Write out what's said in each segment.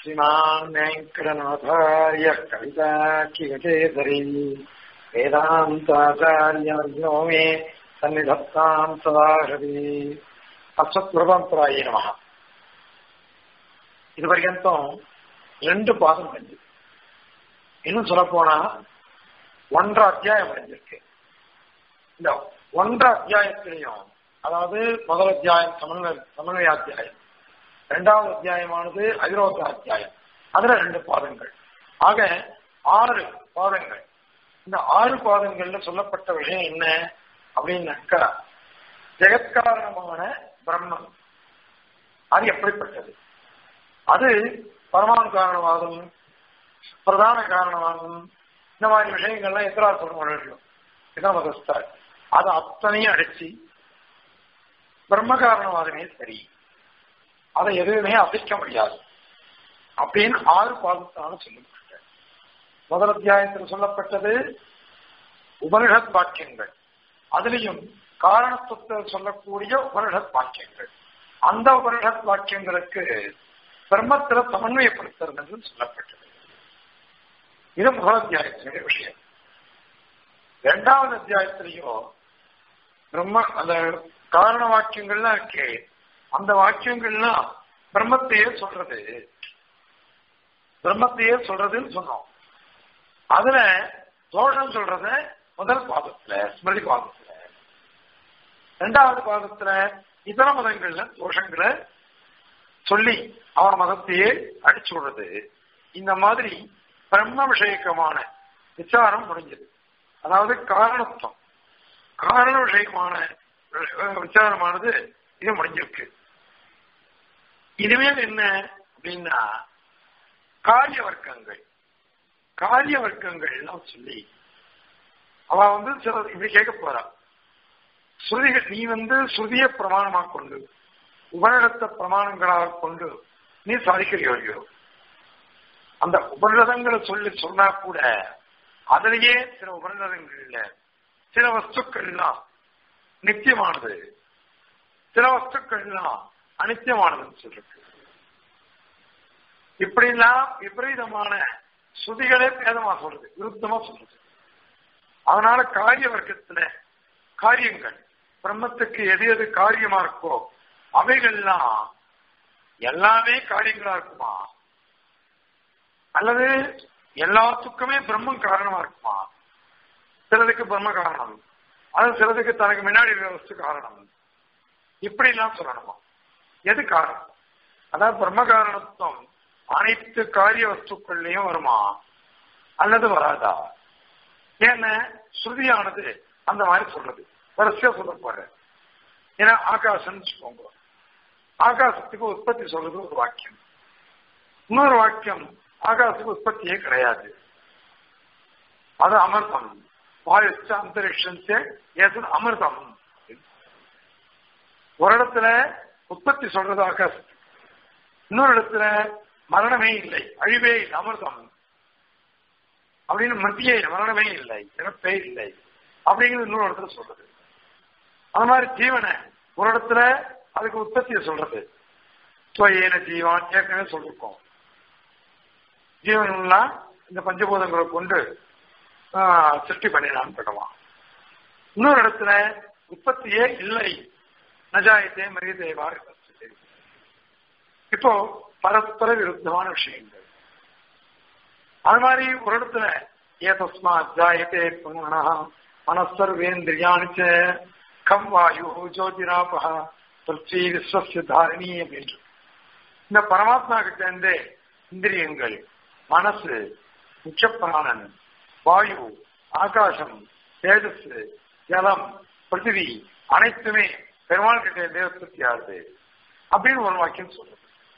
श्रीमान् वेङ्कटनाथार्य कविताकिगजेधरी वेदान्ताचार्यवर्यो मे सन्निधत्ताम् सदाहृति அஸ்வத்பிரபந்தராய நமக இது வரைக்கும் ரெண்டு பாதம் முடிஞ்சு இன்னும் சொல்ல போனா ஒன்றரை அத்தியாயம் முடிஞ்சிருக்கு இந்த ஒன்றரை அத்தியாயத்திலையும் அதாவது முதல் அத்தியாயம் சமன்வய சமன்வய அத்தியாயம் இரண்டாவது அத்தியாயமானது அகிரோத்த அத்தியாயம் அதுல ரெண்டு பாதங்கள் ஆக ஆறு பாதங்கள் இந்த ஆறு பாதங்கள்ல சொல்லப்பட்ட விஷயம் என்ன அப்படின்னாக்கா ஜெகத்காரணமான பிரம்மம் அது எப்படிப்பட்டது அது பரமாணு காரணமாகும் பிரதான காரணமாகும் இந்த மாதிரி விஷயங்கள்லாம் எத்தனை சொல்ல இதான் மதஸ்தார் அது அத்தனையும் அடிச்சு பிரம்ம காரணவாதமே சரி அதை எதுவுமே அசைக்க முடியாது அப்படின்னு ஆறு பாதத்தான சொல்லப்பட்ட முதல் அத்தியாயத்தில் சொல்லப்பட்டது உபனிஷத் வாக்கியங்கள் அதுலேயும் காரணத்துவத்தில் சொல்லக்கூடிய உபனிஷத் வாக்கியங்கள் அந்த உபனிஷத் வாக்கியங்களுக்கு பிரம்மத்தில சமன்வயப்படுத்துறது என்று சொல்லப்பட்டது இது முதல் அத்தியாயத்தினுடைய விஷயம் இரண்டாவது அத்தியாயத்திலேயோ பிரம்ம அந்த காரண வாக்கியங்கள்லாம் இருக்கு அந்த வாக்கியங்கள்லாம் பிரம்மத்தையே சொல்றது பிரம்மத்தையே சொல்றதுன்னு சொன்னோம் அதுல தோஷம் சொல்றத முதல் பாதத்துல ஸ்மிருதி பாதத்துல ரெண்டாவது பாதத்துல இதர மதங்கள்ல தோஷங்களை சொல்லி அவன் மதத்தையே அடிச்சு விடுறது இந்த மாதிரி பிரம்ம விஷயக்கமான விசாரம் முடிஞ்சது அதாவது காரணத்துவம் காரண விஷயமான விசாரமானது இது முடிஞ்சிருக்கு இனிமேல் என்ன அப்படின்னா காரிய வர்க்கங்கள் காரிய வர்க்கங்கள் எல்லாம் சொல்லி அவ வந்து சில இப்படி கேட்க போறா ஸ்ருதிகள் நீ வந்து ஸ்ருதிய பிரமாணமாக கொண்டு உபநிடத்த பிரமாணங்களாக கொண்டு நீ சாதிக்கிறியோ அந்த உபநிடதங்களை சொல்லி சொன்னா கூட அதிலேயே சில உபநிடதங்கள்ல சில வஸ்துக்கள்லாம் நித்தியமானது சில வஸ்துக்கள்லாம் அனித்தியமானதுன்னு சொல்லிருக்கு இப்படிலாம் விபரீதமான ஸ்ருதிகளே பேதமா சொல்றது விருத்தமா சொல்றது அதனால காரிய வர்க்கத்துல காரியங்கள் பிரம்மத்துக்கு எது எது காரியமா இருக்கோ அவைகள்லாம் எல்லாமே காரியங்களா இருக்குமா அல்லது எல்லாத்துக்குமே பிரம்மம் காரணமா இருக்குமா சிலதுக்கு பிரம்ம காரணம் அது சிலதுக்கு தனக்கு முன்னாடி வஸ்து காரணம் இப்படி எல்லாம் சொல்லணுமா எது காரணம் அதாவது பிரம்ம காரணத்துவம் அனைத்து காரிய வஸ்துக்கள்லயும் வருமா அல்லது வராதா ஏன்னா ஸ்ருதியானது அந்த மாதிரி சொல்றது வரிசையா சொல்ல போற ஏன்னா ஆகாசம் வச்சுக்கோங்க ஆகாசத்துக்கு உற்பத்தி சொல்றது ஒரு வாக்கியம் இன்னொரு வாக்கியம் ஆகாசத்துக்கு உற்பத்தியே கிடையாது அது அமிர்தம் வாயுச்ச அந்தரிக்ஷன்ஸ் ஏது அமிர்தம் ஒரு இடத்துல உற்பத்தி சொல்றது ஆகாசத்துக்கு இன்னொரு இடத்துல மரணமே இல்லை அழிவே இல்லை அமிர்தம் அப்படின்னு மத்தியே மரணமே இல்லை இறப்பே இல்லை அப்படிங்கிறது இன்னொரு இடத்துல சொல்றது அந்த மாதிரி ஜீவனை ஒரு இடத்துல அதுக்கு உற்பத்தியை சொல்றது துவையேன ஜீவான் ஏற்கனவே சொல்லிருக்கோம் ஜீவன்லாம் இந்த பஞ்சபூதங்களை கொண்டு சிருஷ்டி பண்ணினான்னு சொல்லலாம் இன்னொரு இடத்துல உற்பத்தியே இல்லை நஜாயத்தே மரியதேவா இப்போ பரஸ்பர விருத்தமான விஷயங்கள் அது மாதிரி ஒரு இடத்துல ஏதஸ்மா ஜாயத்தே புனः மனசர்வேந்திரியானிச்ச கம் வாயு ஜோதிராபா தொற்சி விஸ்வசிய தாரணி அப்படின்னு இந்த பரமாத்மா கிட்ட இருந்து இந்திரியங்கள் மனசு முக்கியப்பிராணன் வாயு ஆகாசம் தேஜஸ் ஜலம் பிருத்திவி அனைத்துமே பெருமாள் கிட்ட இருந்தே உற்பத்தி ஆகுது அப்படின்னு ஒரு வாக்கியம் சொல்றது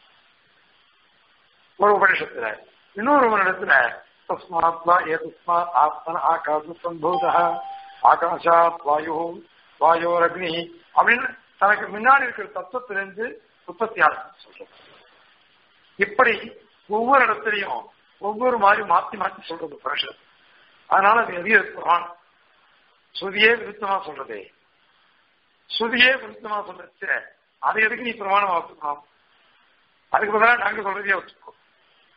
ஒரு உபனிஷத்துல இன்னொரு ஒரு இடத்துல தஸ்மாத்வா ஏதஸ்மாத் ஆத்மன ஆகாச சம்பூத ஆகாஷாத் வாயு வாயோர் அக்னி அப்படின்னு தனக்கு முன்னாடி இருக்கிற தத்துவத்திலிருந்து உற்பத்தி ஆகும் சொல்றது இப்படி ஒவ்வொரு இடத்துலையும் ஒவ்வொரு மாதிரி மாத்தி மாத்தி சொல்றது பரிஷத் அதனால அது எதிய புராணம் ஸ்ருதியே விருத்தமா சொல்றதே ஸ்ருதியே விருத்தமா சொல்றச்சு அதை எதுக்கு நீ பிரமாணம் வச்சுக்கணும் அதுக்கு பதிலாக நாங்க சொல்றதே வச்சுக்கோ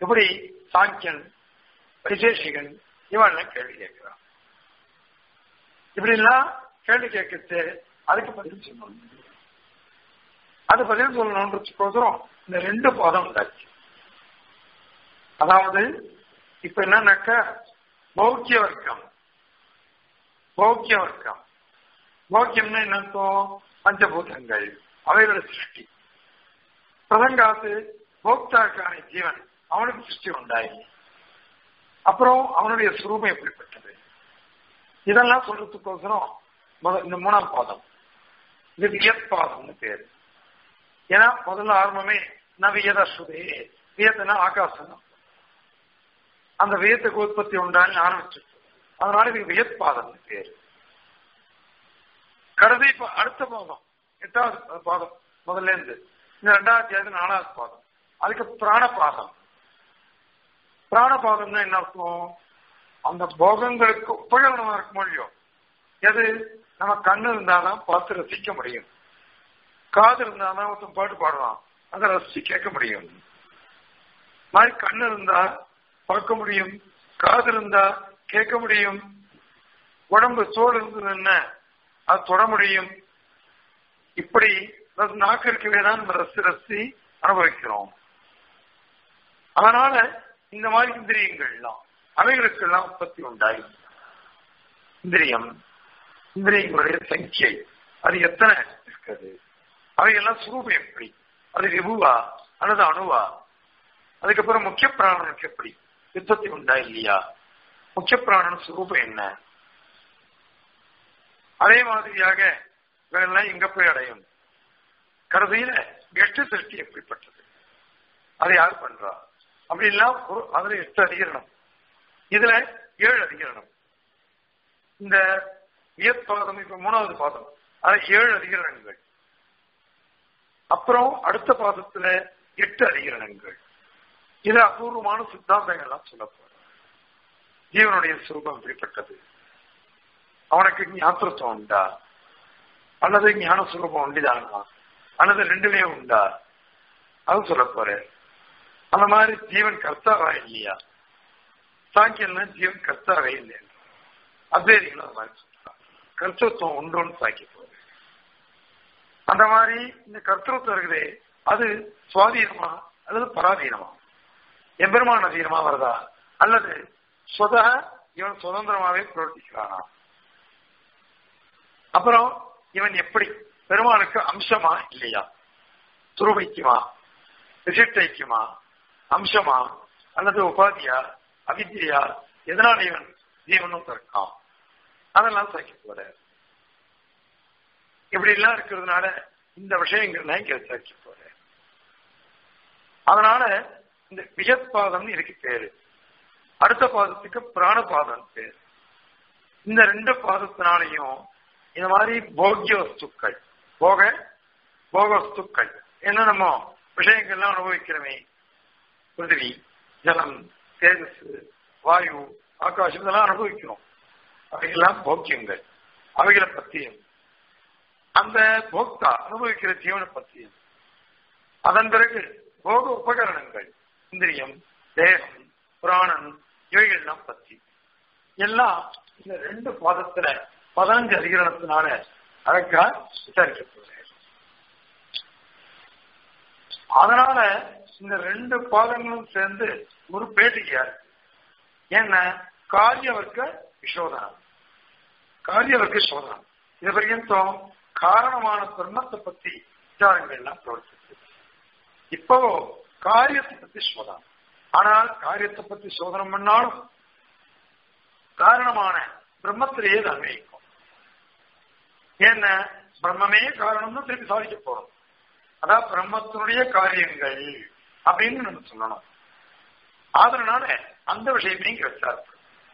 இப்படி சாங்கியன் வைசேஷிகன் இவெல்லாம் கேள்வி கேட்கிறான் இப்படி எல்லாம் கேள்வி கேட்கறது அதுக்கு பதில் சொல்லணும் அது பதில் சொல்லணுன்றதுக்கோசரம் இந்த ரெண்டு பாதம் உண்டாச்சு அதாவது இப்ப என்னன்னாக்க பௌக்கிய வர்க்கம் பௌக்கிய வர்க்கம் பௌக்கியம்னா என்ன அர்த்தம் பஞ்சபூதங்கள் அவைகளோட சிருஷ்டி பிரதங்காத்து போக்தாக்கான ஜீவன் அவனுக்கு சிருஷ்டி உண்டாயி அப்புறம் அவனுடைய சுரூபம் எப்படிப்பட்டது இதெல்லாம் சொல்றதுக்கோசரம் முத- இந்த மூணாம் பாதம் இது வியத் பாதம்னு பேரு ஏன்னா முதல்ல ஆரம்பமே நான் வியத சுதே வியத்தனா ஆகாசம் அந்த வியத்துக்கு உற்பத்தி உண்டான்னு ஆரம்பிச்சு அதனால இதுக்கு வியத் பாதம்னு பேரு கடைசி பா- அடுத்த பாதம் எட்டாவது பாதம் முதல்ல இருந்து இந்த ரெண்டாவது அத்தியாயத்து நாலாவது பாதம் அதுக்கு பிராண பாதம் பிராண பாதம்னா என்ன அர்த்தம் அந்த போகங்களுக்கு உபகரணமா இருக்கும் இல்லையோ எது நம்ம கண்ணு இருந்தாதான் பார்த்து ரசிக்க முடியும் காது இருந்தாதான் ஒருத்தன் பாட்டு பாடலாம் அதை ரசிச்சு கேட்க முடியும் மாதிரி கண்ணு இருந்தா பார்க்க முடியும் காது இருந்தா கேட்க முடியும் உடம்பு தோல் இருந்ததுன்னா அது தொட முடியும் இப்படி அதாவது நாக்கு இருக்கவே தான் நம்ம ரசி ரசி அனுபவிக்கிறோம் அதனால இந்த மாதிரி இந்திரியங்கள்லாம் அவைகளுக்கெல்லாம் உற்பத்தி உண்டாய் இந்திரியம் இந்திரியங்களுடைய சங்கியை அது எத்தனை இருக்குது அவையெல்லாம் சுரூபம் எப்படி அது விபுவா அல்லது அணுவா அதுக்கப்புறம் முக்கிய பிராணனுக்கு எப்படி யுத்தத்தை உண்டா இல்லையா முக்கிய பிராணன் சுரூபம் என்ன அதே மாதிரியாக இவரெல்லாம் எங்க போய் அடையும் கருதையில எட்டு சிருஷ்டி எப்படிப்பட்டது அதை யார் பண்றா அப்படிலாம் ஒரு அதுல எட்டு அதிகரணம் இதுல ஏழு அதிகரணம் இந்த வியற்பாதம் இப்ப மூணாவது பாதம் அது ஏழு அதிகரணங்கள் அப்புறம் அடுத்த பாதத்துல எட்டு அதிகரணங்கள் இது அபூர்வமான சித்தாந்தங்கள்லாம் சொல்ல போறோம் ஜீவனுடைய சுரூபம் எப்படிப்பட்டது அவனுக்கு ஞாபகத்துவம் உண்டா அல்லது ஞான சுரூபம் உண்டுதானா அல்லது ரெண்டுமே உண்டா அது சொல்ல போறேன் அந்த மாதிரி ஜீவன் கர்த்தாவா இல்லையா சாங்கியம்னா ஜீவன் கர்த்தாவே இல்லை அத்வைதிகள் அந்த மாதிரி சொல்றாங்க கர்த்தத்துவம் உண்டோன்னு சாக்கி போகுது அந்த மாதிரி இந்த கர்த்தத்துவம் இருக்குதே அது சுவாதீனமா அல்லது பராதீனமா எம்பெருமான் அதீனமா வருதா அல்லது சொத இவன் சுதந்திரமாவே பிரவர்த்திக்கிறானா அப்புறம் இவன் எப்படி பெருமானுக்கு அம்சமா இல்லையா துருவைக்குமா விசிஷ்டைக்குமா அம்சமா அல்லது உபாதியா அவித்யா எதனால இவன் ஜீவனும் இருக்கான் அதெல்லாம் சாக்கி போற இப்படி எல்லாம் இருக்கிறதுனால இந்த விஷயங்கள்லாம் இங்க சாக்கி போற அதனால இந்த வியத்பாதம்னு இதுக்கு பேரு அடுத்த பாதத்துக்கு பிராணபாதம் பேரு இந்த ரெண்டு பாதத்தினாலையும் இந்த மாதிரி போக்கிய வஸ்துக்கள் போக போக வஸ்துக்கள் என்ன நம்ம விஷயங்கள்லாம் அனுபவிக்கிறோமே பிருத்திவி ஜலம் தேஜஸ் வாயு ஆகாசம் இதெல்லாம் அனுபவிக்கிறோம் அவைகள்லாம் போக்கியங்கள் அவைகளை பத்தியும் அந்த போக்தா அனுபவிக்கிற ஜீவனை பத்தியும் அதன் பிறகு போக உபகரணங்கள் இந்திரியம் தேகம் புராணன் இவைகள்லாம் பத்தி எல்லாம் இந்த ரெண்டு பாதத்துல பதினஞ்சு அதிகரணத்தினால அழகா விசாரிக்கப்படுது அதனால இந்த ரெண்டு பாதங்களும் சேர்ந்து ஒரு பேட்டிக்கா இருக்கு என்ன காரியவர்க்க விசோதனம் காரியவர்க்க சோதனம் இது பர்யந்தம் காரணமான பிரம்மத்தை பத்தி விசாரங்கள்லாம் பிரவர்த்திச்சு இப்போ காரியத்தை பத்தி சோதனம் ஆனால் காரியத்தை பத்தி சோதனம் பண்ணாலும் காரணமான பிரம்மத்திலேயே அது அன்வயிக்கும் ஏன்னா பிரம்மமே காரணம்னு திருப்பி சாதிக்க போறோம் அதான் பிரம்மத்தினுடைய காரியங்கள் அப்படின்னு நம்ம சொல்லணும் அதனால அந்த விஷயமே இங்க விசாரம்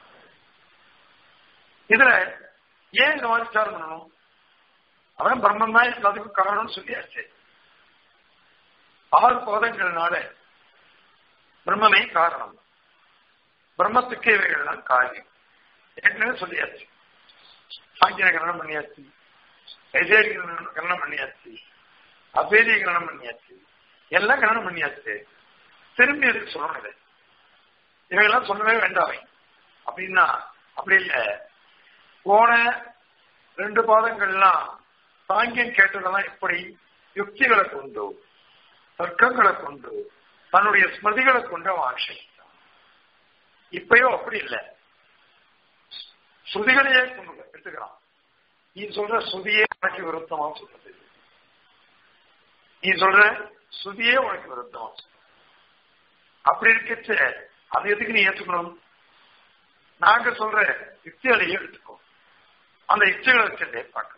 இதுல ஏன் இந்த மாதிரி விசாரம் பண்ணணும் அதான் பிரம்மன் தான் எல்லாத்துக்கும் காரணம்னு சொல்லியாச்சு ஆறு பாதங்கள்னால பிரம்மமே காரணம் பிரம்மத்துக்கு இவைகள்லாம் காரியம் ஏற்கனவே சொல்லியாச்சு சாங்கியன கரணம் பண்ணியாச்சு வைசேரி கரணம் பண்ணியாச்சு அபேதிய கரணம் பண்ணியாச்சு எல்லாம் கரணம் பண்ணியாச்சு திரும்பி எதுக்கு சொல்லணும் இதை இவையெல்லாம் சொல்லவே வேண்டாமே அப்படின்னா அப்படி இல்லை போன ரெண்டு பாதங்கள்லாம் சாங்கியம் கேட்டதெல்லாம் எப்படி யுக்திகளை கொண்டு தர்க்கங்களை கொண்டு தன்னுடைய ஸ்மிருதிகளை கொண்டு அவன் ஆட்சேபித்தான் இப்பயோ அப்படி இல்லை ஸ்ருதிகளையே கொண்டு எடுத்துக்கிறான் நீ சொல்ற ஸ்ருதியே உனக்கு விருத்தமா சொல்றது நீ சொல்ற ஸ்ருதியே உனக்கு விருத்தமா சொல்றது அப்படி இருக்கச்ச அது எதுக்கு நீ ஏற்றுக்கணும் நாங்க சொல்ற யுக்திகளையே எடுத்துக்கோ அந்த யுக்திகளை வச்சுட்டே பார்க்கணும்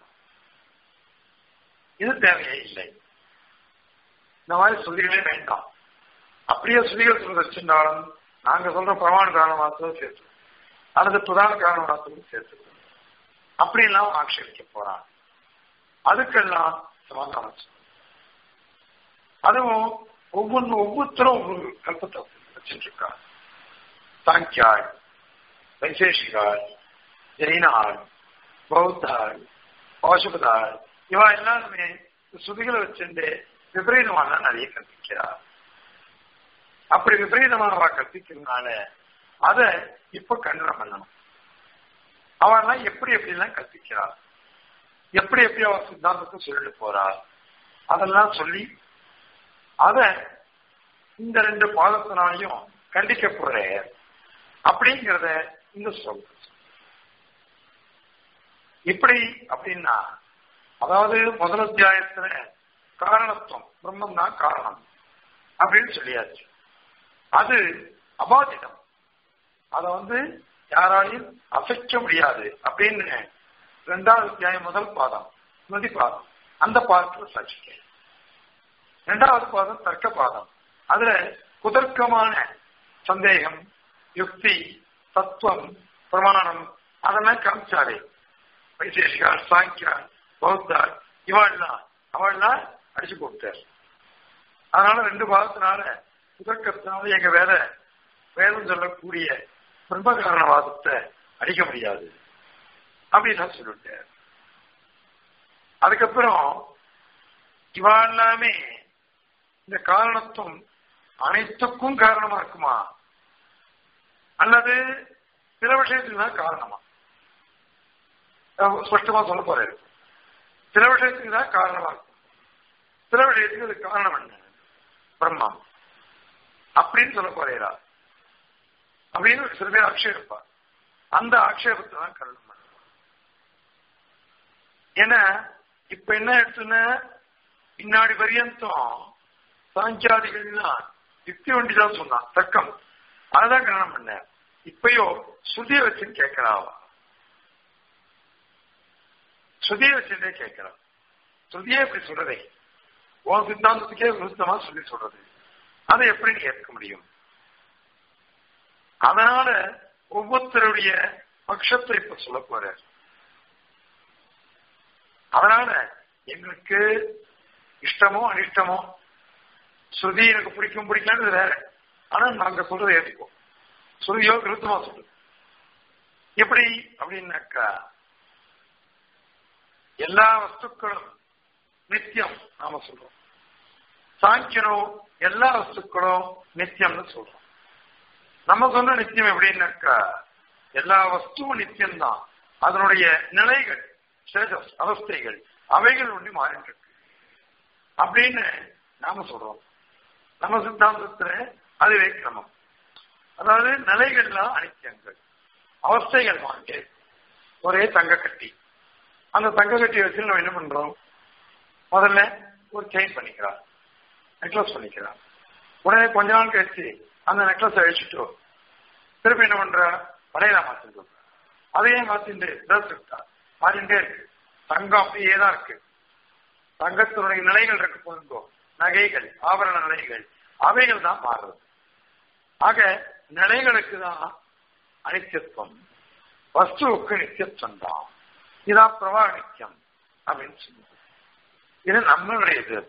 இது தேவையே இல்லை இந்த மாதிரி ஸ்ருதிகளே வேண்டாம் அப்படியே ஸ்ருதிகள் சொல்ற வச்சிருந்தாலும் நாங்க சொல்ற பிரமாண காரணமாகவும் சேர்த்து அல்லது பிரதான காரணமாகவும் சேர்த்து அப்படியெல்லாம் ஆட்சேபிக்க போறான் அதுக்கெல்லாம் சமாதானம் அதுவும் ஒவ்வொன்று ஒவ்வொருத்தரும் ஒவ்வொரு கல்பத்தை வச்சுட்டு இருக்கா சாங்கியாள் வைசேஷிகாள் ஜெயினாள் பௌத்தாள் பாசுபதாள் இவா எல்லாருமே சுதிகளை வச்சுட்டு விபரீதமான நிறைய கற்பிக்கிறார் அப்படி விபரீதமானவா கற்பிக்கிறதுனால அதை இப்ப கண்டனம் பண்ணணும் அவெல்லாம் எப்படி எப்படிலாம் கற்பிக்கிறார் எப்படி எப்படி அவ சித்தாந்தத்தை சொல்லிட்டு போறார் அதெல்லாம் சொல்லி அத இந்த ரெண்டு பாதத்தினாலையும் கண்டிக்க போற அப்படிங்கிறத இந்த சொல் இப்படி அப்படின்னா அதாவது முதல் அத்தியாயத்துல காரணத்துவம் பிரம்மம் தான் காரணம் அப்படின்னு சொல்லியாச்சு அது அபாதிதம் அத வந்து யாராலையும் அசைக்க முடியாது அப்படின்னு ரெண்டாவது அத்தியாயம் முதல் பாதம் ஸ்மிருதி பாதம் அந்த பாதத்துல சாட்சிக்க இரண்டாவது பாதம் தர்க்க பாதம் அதுல குதர்க்கமான சந்தேகம் யுக்தி தத்துவம் பிரமாணம் அதெல்லாம் காமிச்சாரு வைசேஷிகார் சாங்கியார் பௌத்தார் இவாள்லாம் அவள்லாம் அடிச்சு போட்டார் அதனால ரெண்டு பாதத்தினால குதர்க்கத்தினால எங்க வேற வேதம் சொல்லக்கூடிய பிரம்மகாரணவாதத்தை அடிக்க முடியாது அப்படின்னு நான் சொல்லிட்டேன் அதுக்கப்புறம் இவா எல்லாமே இந்த காரணத்துவம் அனைத்துக்கும் காரணமா இருக்குமா அல்லது சில விஷயத்துக்கு தான் காரணமா ஸ்பஷ்டமா சொல்ல போறாரு சில விஷயத்துக்கு தான் காரணமா இருக்கும் சில விஷயத்துக்கு அது காரணம் என்ன பிரம்மா அப்படின்னு சொல்ல போறீரா அப்படின்னு சில பேர் ஆக்ஷேபிப்பா அந்த ஆக்ஷேபத்தை தான் கருணம் ஏன்னா இப்ப என்ன எடுத்துன்னா பின்னாடி பரியந்தம் சாங்கியாதிகள்லாம் யுக்தி வண்டி தான் சொன்னான் தர்க்கம் அதுதான் கரணம் பண்ண இப்பயோ சுதிய வச்சுன்னு கேட்கிறாவா சுதிய வச்சுட்டே கேட்கிறான் சுதியே இப்படி சொல்றதே உன் சித்தாந்தத்துக்கே விருத்தமா சொல்லி சொல்றது அதை எப்படி நீ ஏற்க முடியும் அதனால ஒவ்வொருத்தருடைய பட்சத்தை இப்ப சொல்ல போற அதனால எங்களுக்கு இஷ்டமோ அனிஷ்டமோ ஸ்ருதி எனக்கு பிடிக்கும் பிடிக்கலான்னு வேற ஆனா நாங்க சொல்றதை ஏற்றுக்கோம் ஸ்ருதியோ விருத்தமா சொல்றது எப்படி அப்படின்னாக்கா எல்லா வஸ்துக்களும் நித்தியம் நாம சொல்றோம் சாங்கியனோ எல்லா வஸ்துக்களும் நித்தியம்னு சொல்றோம் நம்ம சொன்ன நித்தியம் எப்படின்னாக்கா எல்லா வஸ்துவும் நித்தியம்தான் அதனுடைய நிலைகள் ஸ்டேட்டஸ் அவஸ்தைகள் அவைகள் ஒன்று மாறிட்டு இருக்கு அப்படின்னு நாம சொல்றோம் நம்ம சித்தாந்தத்துல அதுவே கிரமம் அதாவது நிலைகள்லாம் அனித்தியங்கள் அவஸ்தைகள் வாங்க ஒரே தங்க கட்டி அந்த தங்க கட்டி வச்சு நம்ம என்ன பண்றோம் முதல்ல ஒரு செயின் பண்ணிக்கிறான் நெக்லஸ் பண்ணிக்கிறான் உடனே கொஞ்ச நாள் கழிச்சு அந்த நெக்லஸ் அழிச்சுட்டு திருப்பி என்ன பண்ற வளையலா மாத்திட்டு அதையே மாத்திட்டு ட்ரெஸ் இருக்கா மாறிண்டே இருக்கு தங்கம் அப்படியே தான் இருக்கு தங்கத்தினுடைய நிலைகள் இருக்கு போதுங்கோ நகைகள் ஆபரண நிலைகள் அவைகள் தான் மாறுறது ஆக நிலைகளுக்கு தான் அனித்தியத்துவம் வஸ்துவுக்கு நித்தியத்துவம் தான் இதான் பிரவா நித்தியம் அப்படின்னு சொல்லுவோம் இது நம்மளுடையது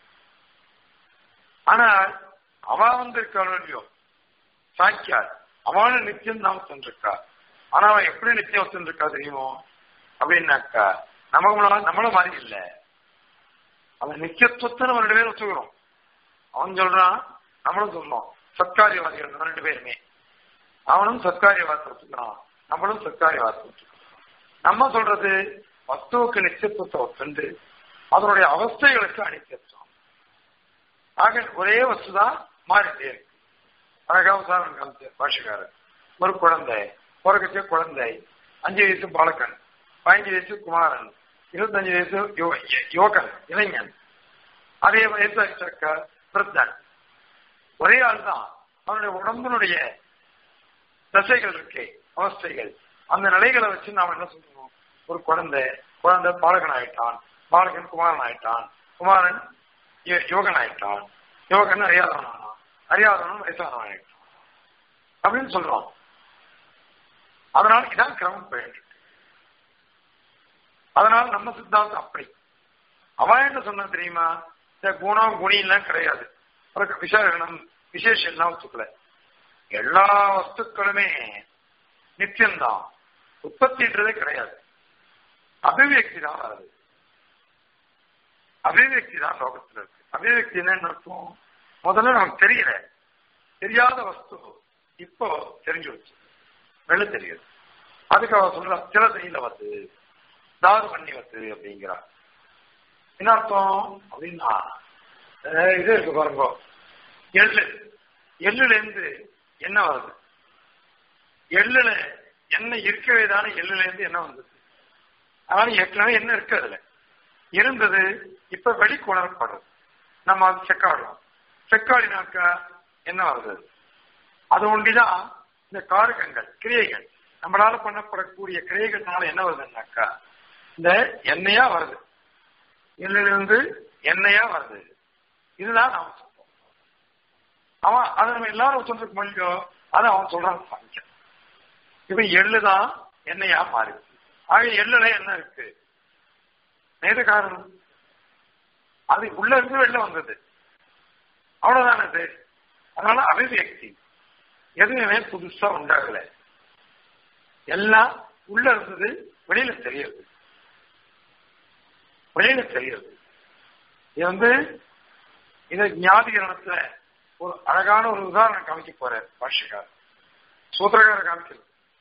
ஆனால் அவ வந்து இருக்காளோ சாக்கியார் அவனும் நித்தியம் தான் ஒத்துருக்கா ஆனா அவன் எப்படி நித்தியம் ஒத்துருக்கா தெரியுமோ அப்படின்னாக்கா நமக்கு நம்மளும் மாதிரி இல்லை அவன் நித்தியத்துவத்தை நம்ம ரெண்டு பேரும் ஒத்துக்கிறோம் அவன் சொல்றான் நம்மளும் சொல்றோம் சத்காரியவாதிகள் ரெண்டு பேருமே அவனும் சத்காரிய வார்த்தை ஒத்துக்கிறான் நம்மளும் சத்காரிய வார்த்தை ஒத்துக்கிறோம் நம்ம சொல்றது வஸ்துவுக்கு நிச்சயத்துவத்தை ஒத்துண்டு அதனுடைய அவஸ்தைகளுக்கு அனித்தியத்துவம் ஆக ஒரே வஸ்து தான் மாறிட்டே இருக்கு அழகா உதாரணம் காமிச்சு பாஷக்காரர் ஒரு குழந்தை பிறகுச்ச குழந்தை அஞ்சு வயசு பாலகன் பதினஞ்சு வயசு குமாரன் இருபத்தஞ்சு வயசு யுவகன் இளைஞன் அதே வயசு விருத்தன் ஒரே ஆள் தான் அவனுடைய உடம்பினுடைய தசைகள் இருக்கே அவஸ்தைகள் அந்த நிலைகளை வச்சு நாம் என்ன சொல்றோம் ஒரு குழந்தை குழந்தை பாலகன் ஆயிட்டான் பாலகன் குமாரன் ஆயிட்டான் குமாரன் யோகன் ஆயிட்டான் யோகன் அறியாதவன் ஆனான் அறியாதவன் வயசானவன் ஆயிட்டான் அப்படின்னு சொல்றோம் அதனால இதான் கிரமம் போயிட்டு அதனால நம்ம சித்தாந்தம் அப்படி அவன் என்ன சொன்னா தெரியுமா இந்த குணம் குணி எல்லாம் கிடையாது விசாரணம் விசேஷம் எல்லாம் ஒத்துக்கல எல்லா வஸ்துக்களுமே நித்தியம்தான் உற்பத்தின்றதே கிடையாது அபிவியக்தி தான் வருது அபிவியக்தி தான் லோகத்துல இருக்கு அபிவியக்தி என்ன அர்த்தம் முதல்ல நமக்கு தெரியல தெரியாத வஸ்து இப்போ தெரிஞ்சு வச்சு வெளில தெரியுது அதுக்கு அவ சொல்ற சில தெரியல வந்து தாது பண்ணி வந்து அப்படிங்கிறா என்ன அர்த்தம் அப்படின்னா இது இருக்கு பாருங்க எள்ளு எள்ளுல இருந்து என்ன வருது எள்ளுல என்ன இருக்கவே தானே எள்ளுல இருந்து என்ன வந்தது அதனால ஏற்கனவே என்ன இருக்கு அதுல இருந்தது இப்ப வெளிக்கொணரப்படுறது நம்ம அது செக்காடுறோம் செக்காடினாக்கா என்ன வருது அது ஒண்டிதான் இந்த காரகங்கள் கிரியைகள் நம்மளால பண்ணப்படக்கூடிய கிரியைகள்னால என்ன வருதுன்னாக்கா இந்த எண்ணெயா வருது எண்ணிலிருந்து எண்ணெயா வருது இதுதான் நாம சொல்றோம் அவன் அதை நம்ம எல்லாரும் சொல்றதுக்கு முடியோ அதை அவன் சொல்றான் சாமிக்க இப்ப எள்ளுதான் எண்ணெயா மாறுது ஆக எள்ளுல என்ன இருக்கு நேர காரணம் அது உள்ள இருந்து வெளில வந்தது அவ்வளவுதான் அது அதனால அபிவியக்தி எதுவுமே புதுசா உண்டாகல எல்லாம் உள்ள இருந்தது வெளியில தெரியுது வெளியில தெரியுது இது வந்து இத ஞாதிகரணத்துல ஒரு அழகான ஒரு உதாரணம் காமிக்க போறார் பாஷக்கார் சூத்திரகார காமிக்கிறது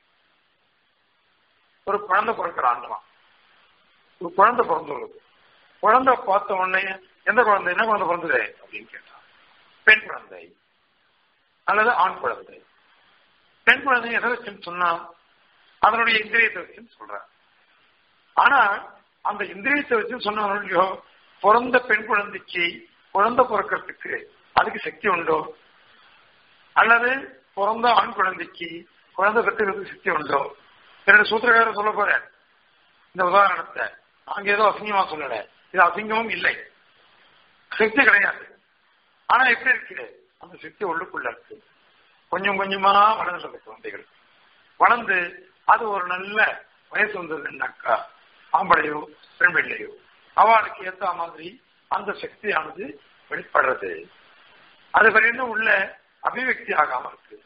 ஒரு குழந்தை பிறக்கிற ஆண்டலாம் ஒரு குழந்தை பிறந்துள்ளது குழந்தை பார்த்த உடனே எந்த குழந்தை என்ன குழந்தை பிறந்தது அப்படின்னு கேட்டான் பெண் குழந்தை அல்லது ஆண் குழந்தை பெண் குழந்தை எதை வச்சுன்னு சொன்னா அதனுடைய இந்திரியத்தை வச்சுன்னு சொல்றார் ஆனா அந்த இந்திரியத்தை வச்சு சொன்னவர்களோ பிறந்த பெண் குழந்தைக்கு குழந்தை பிறக்கிறதுக்கு அதுக்கு சக்தி உண்டோ அல்லது பிறந்த ஆண் குழந்தைக்கு குழந்தை பெற்றுக்கிறதுக்கு சக்தி உண்டோ என்னோட சூத்திரக்காரர் சொல்ல போற இந்த உதாரணத்தை அங்க ஏதோ அசிங்கமா சொல்லல இது அசிங்கமும் இல்லை சக்தி கிடையாது ஆனா எப்படி இருக்கு அந்த சக்தி உள்ளுக்குள்ள இருக்கு கொஞ்சம் கொஞ்சமா வளர்ந்துள்ள குழந்தைகள் வளர்ந்து அது ஒரு நல்ல வயசு வந்ததுன்னாக்கா ஆம்பளையோ பெண் பிள்ளையோ அவளுக்கு ஏத்த மாதிரி அந்த சக்தியானது வெளிப்படுறது அது வரையும் உள்ள அபிவியக்தி ஆகாம இருக்கு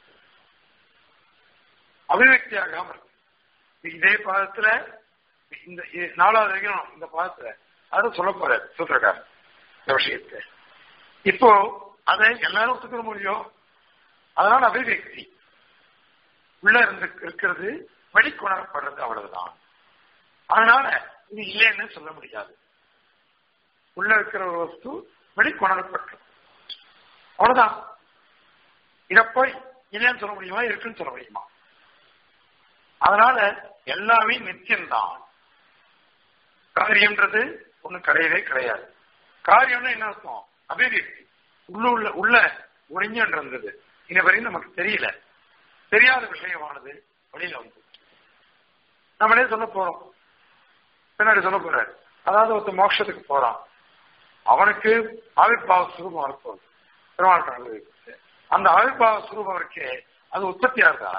அபிவியக்தி ஆகாம இருக்கு இதே பாதத்துல இந்த நாலாவது வரைக்கும் இந்த பாதத்துல அது சொல்ல போற சூத்திரக்காரன் இந்த விஷயத்தை இப்போ அதை எல்லாரும் ஒத்துக்கிற முடியும் அதனால அபிவியக்தி உள்ள இருந்து இருக்கிறது வெளிக்கொணரப்படுறது அவ்வளவுதான் அதனால இது இல்லைன்னு சொல்ல முடியாது உள்ள இருக்கிற ஒரு வஸ்து வெளிக்கொணரப்பட்டது அவ்வளவுதான் இத போய் இல்லைன்னு சொல்ல முடியுமா இருக்குன்னு சொல்ல முடியுமா அதனால எல்லாமே நித்தியம்தான் காரியம்ன்றது ஒண்ணு கிடையவே கிடையாது காரியம்னா என்ன அர்த்தம் அபிவியக்தி உள்ள உள்ள உள்ள ஒளிஞ்சின்றது இனி வரையும் நமக்கு தெரியல தெரியாத விஷயமானது வெளியில வந்து நம்மளே சொல்ல போறோம் பின்னாடி சொல்ல போற அதாவது ஒருத்த மோட்சத்துக்கு போறான் அவனுக்கு ஆவிர்பாவ சுரூபம் வரப்போகுது பெருமாள் அந்த ஆவிர்பாவ சுரூபம் இருக்கே அது உற்பத்தி ஆகுதா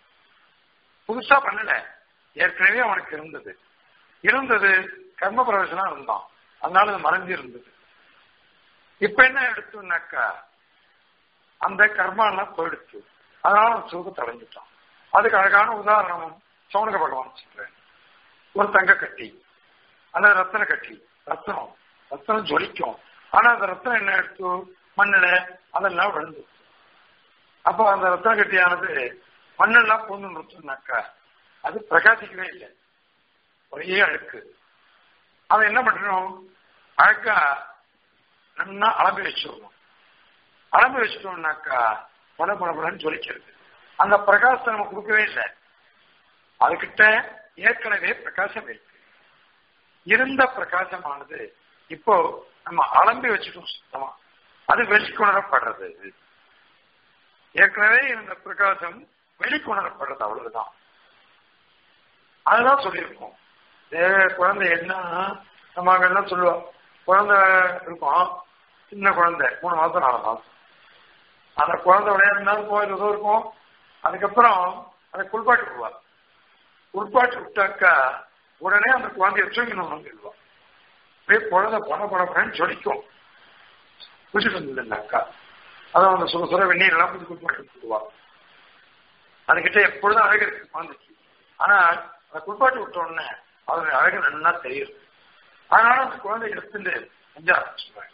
புதுசா பண்ணல ஏற்கனவே அவனுக்கு இருந்தது இருந்தது கர்ம பிரவேசனா இருந்தான் அதனால அது மறைஞ்சு இருந்தது இப்ப என்ன எடுத்துனாக்கா அந்த கர்மா எல்லாம் போயிடுச்சு அதனால அவன் சுகத்தை அடைஞ்சிட்டான் அதுக்கு அழகான உதாரணமும் சௌனக பகவான் சொல்றேன் ஒரு தங்க கட்டி அல்லது ரத்தன கட்டி ரத்தனம் ரத்தனம் ஜொலிக்கும் ஆனா அந்த ரத்தனம் என்ன எடுத்து மண்ணில அதெல்லாம் விழுந்து அப்போ அந்த ரத்தன கட்டியானது மண்ணெல்லாம் பூந்து நிறுத்தம்னாக்கா அது பிரகாசிக்கவே இல்லை ஒரே அழுக்கு அதை என்ன பண்ணணும் அழக்கா நல்லா அலம்பி வச்சிடணும் அலம்பி வச்சிட்டோம்னாக்கா பட பட படன்னு ஜொலிக்கிறது அந்த பிரகாசத்தை நம்ம கொடுக்கவே இல்லை அதுகிட்ட ஏற்கனவே பிரகாசம் இருக்கு இருந்த பிரகாசமானது இப்போ நம்ம அலம்பி வச்சுட்டோம் சுத்தமா அது வெளிக்கொணரப்படுறது ஏற்கனவே இருந்த பிரகாசம் வெளிக்கொணரப்படுறது அவ்வளவுதான் அதுதான் சொல்லியிருக்கோம் தேவ குழந்தை என்ன நம்ம எல்லாம் சொல்லுவோம் குழந்தை இருக்கும் சின்ன குழந்தை மூணு மாசம் நாலு மாசம் அந்த குழந்தை விளையாடுனாலும் போய் ஏதோ இருக்கும் அதுக்கப்புறம் அதை குளிப்பாட்டி விடுவார் குளிப்பாட்டி விட்டாக்கா உடனே அந்த குழந்தைய தூங்கினோம் வந்துடுவான் அப்படியே குழந்தை பண பணப்படன்னு சொலிக்கும் குளிச்சுட்டு வந்ததுனாக்கா அதான் அந்த சுட சுட வெந்நீர் எல்லாம் புது குளிப்பாட்டி விட்டுருவான் அதுகிட்ட எப்பொழுதும் அழகு இருக்கு குழந்தைக்கு ஆனா அதை குளிப்பாட்டி விட்ட உடனே அதனுடைய அழகு நல்லா தெரியும் அதனால அந்த குழந்தை எடுத்துட்டு செஞ்ச ஆரம்பிச்சுருவாங்க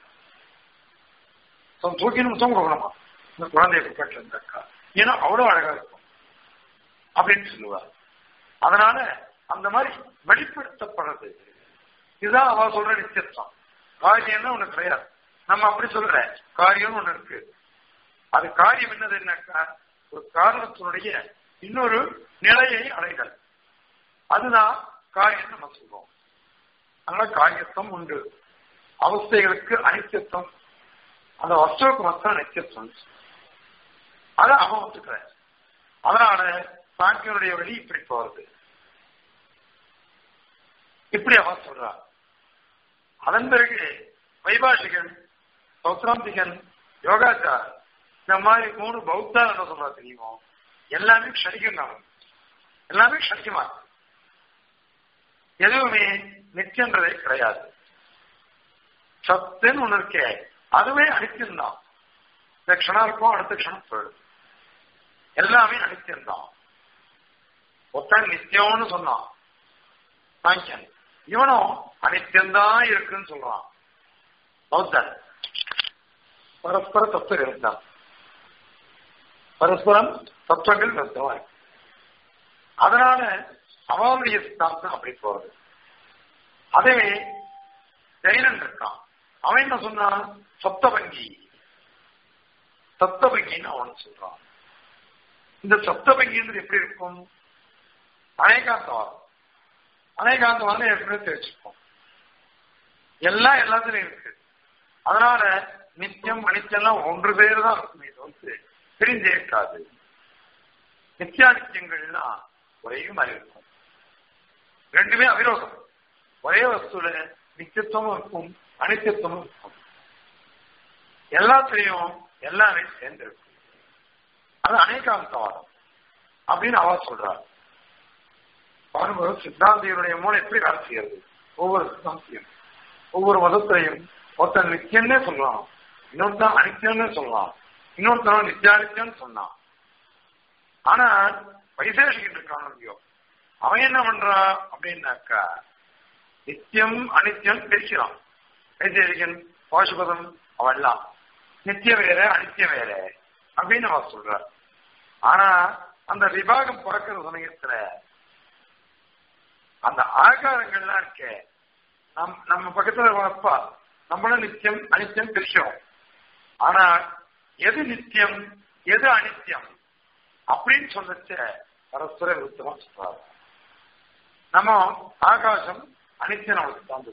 தூக்கி நிமிஷம் கொடுக்கணுமா இந்த குழந்தைய குளிப்பாட்டி இருந்தாக்கா ஏன்னா அவ்வளவு அழகா இருக்கும் அப்படின்னு சொல்லுவார் அதனால அந்த மாதிரி வெளிப்படுத்தப்படுறது இதுதான் அவ சொல்ற நித்தியத்துவம் காரியம்னு ஒண்ணு கிடையாது நம்ம அப்படி சொல்ற காரியம்னு ஒண்ணு இருக்கு அது காரியம் என்னது என்னக்கா ஒரு காரணத்தினுடைய இன்னொரு நிலையை அடைதல் அதுதான் காரியம் நம்ம சொல்றோம் அதனால காரியத்துவம் உண்டு அவஸ்தைகளுக்கு அனித்தியத்துவம் அந்த வஸ்துவுக்கு மட்டும் நித்தியத்துவம் அதை அவன் ஒத்துக்கிற அதனால சாங்கியனுடைய வழி இப்படி போறது இப்படி அவன் சொல்றான் அதன் பிறகு வைபாஷிகன் சௌத்ராந்திகன் யோகாச்சார் இந்த மாதிரி மூணு பௌத்தா என்ன சொல்றா தெரியுமோ எல்லாமே க்ஷணிக்கம் தான் எல்லாமே க்ஷணிக்கமா எதுவுமே நிச்சயன்றதே கிடையாது சத்துன்னு ஒண்ணு இருக்கே அதுவே அனித்தியம்தான் இந்த க்ஷணம் இருக்கும் அடுத்த க்ஷணம் போயிடும் எல்லாமே அனித்தியம்தான் ஒருத்தன் நித்தியம்னு சொன்னான் சாங்கியன் இவனும் அனித்தியம்தான் இருக்குன்னு சொல்றான் பௌத்தன் பரஸ்பர தத்துவம் இருந்தான் பரஸ்பரம் தத்துவங்கள் விருத்தமா இருக்கு அதனால அவனுடைய சித்தாந்தம் அப்படி போறது அதே ஜெயினன் இருக்கான் அவன் என்ன சொன்னான் சப்தபங்கி சப்தபங்கின்னு அவன் சொல்றான் இந்த சப்தபங்கின்றது எப்படி இருக்கும் அநேகாந்தவாதம் அநேகாந்தவாதம் ஏற்கனவே தெரிஞ்சுப்போம் எல்லாம் எல்லாத்துலயும் இருக்கு அதனால நித்தியம் அனித்தியம்லாம் ஒன்று பேர் தான் இருக்குமே தவிர்த்து பிரிஞ்சே இருக்காது நித்தியானித்தியங்கள்லாம் ஒரே மாதிரி இருக்கும் ரெண்டுமே அவிரோதம் ஒரே வஸ்துல நித்தியத்துவமும் இருக்கும் அனித்தியத்துவமும் இருக்கும் எல்லாத்திலையும் எல்லாமே சேர்ந்து இருக்கும் அது அநேகாந்தவாதம் அப்படின்னு அவ சொல்றார் பாருங்க சித்தாந்தியனுடைய மூலம் எப்படி வேலை செய்யறது ஒவ்வொரு சித்தாந்தியும் ஒவ்வொரு மதத்திலையும் ஒருத்தன் நித்தியம்னே சொல்லலாம் இன்னொருத்தன் அனித்தியம்னு சொல்லலாம் இன்னொருத்தன் நித்தியானித்தியம்னு சொன்னான் ஆனா வைசேஷிக்கிட்டு இருக்கான் இல்லையோ அவன் என்ன பண்றான் அப்படின்னாக்கா நித்தியம் அனித்தியம் பிரிக்கிறான் வைசேஷிகன் பாசுபதம் அவெல்லாம் நித்திய வேற அனித்திய வேற அப்படின்னு அவன் சொல்றார் ஆனா அந்த விபாகம் பார்க்கிற சமயத்துல அந்த ஆகாரங்கள்லாம் இருக்க நம் நம்ம பக்கத்துல வரப்பா நம்மளும் நித்தியம் அனித்தியம் பிரிக்கிறோம் ஆனா எது நித்தியம் எது அனித்தியம் அப்படின்னு சொல்லச்ச பரஸ்பர விருத்தமா சொல்றாரு நம்ம ஆகாசம் அனித்தியம் அவளுக்கு தான்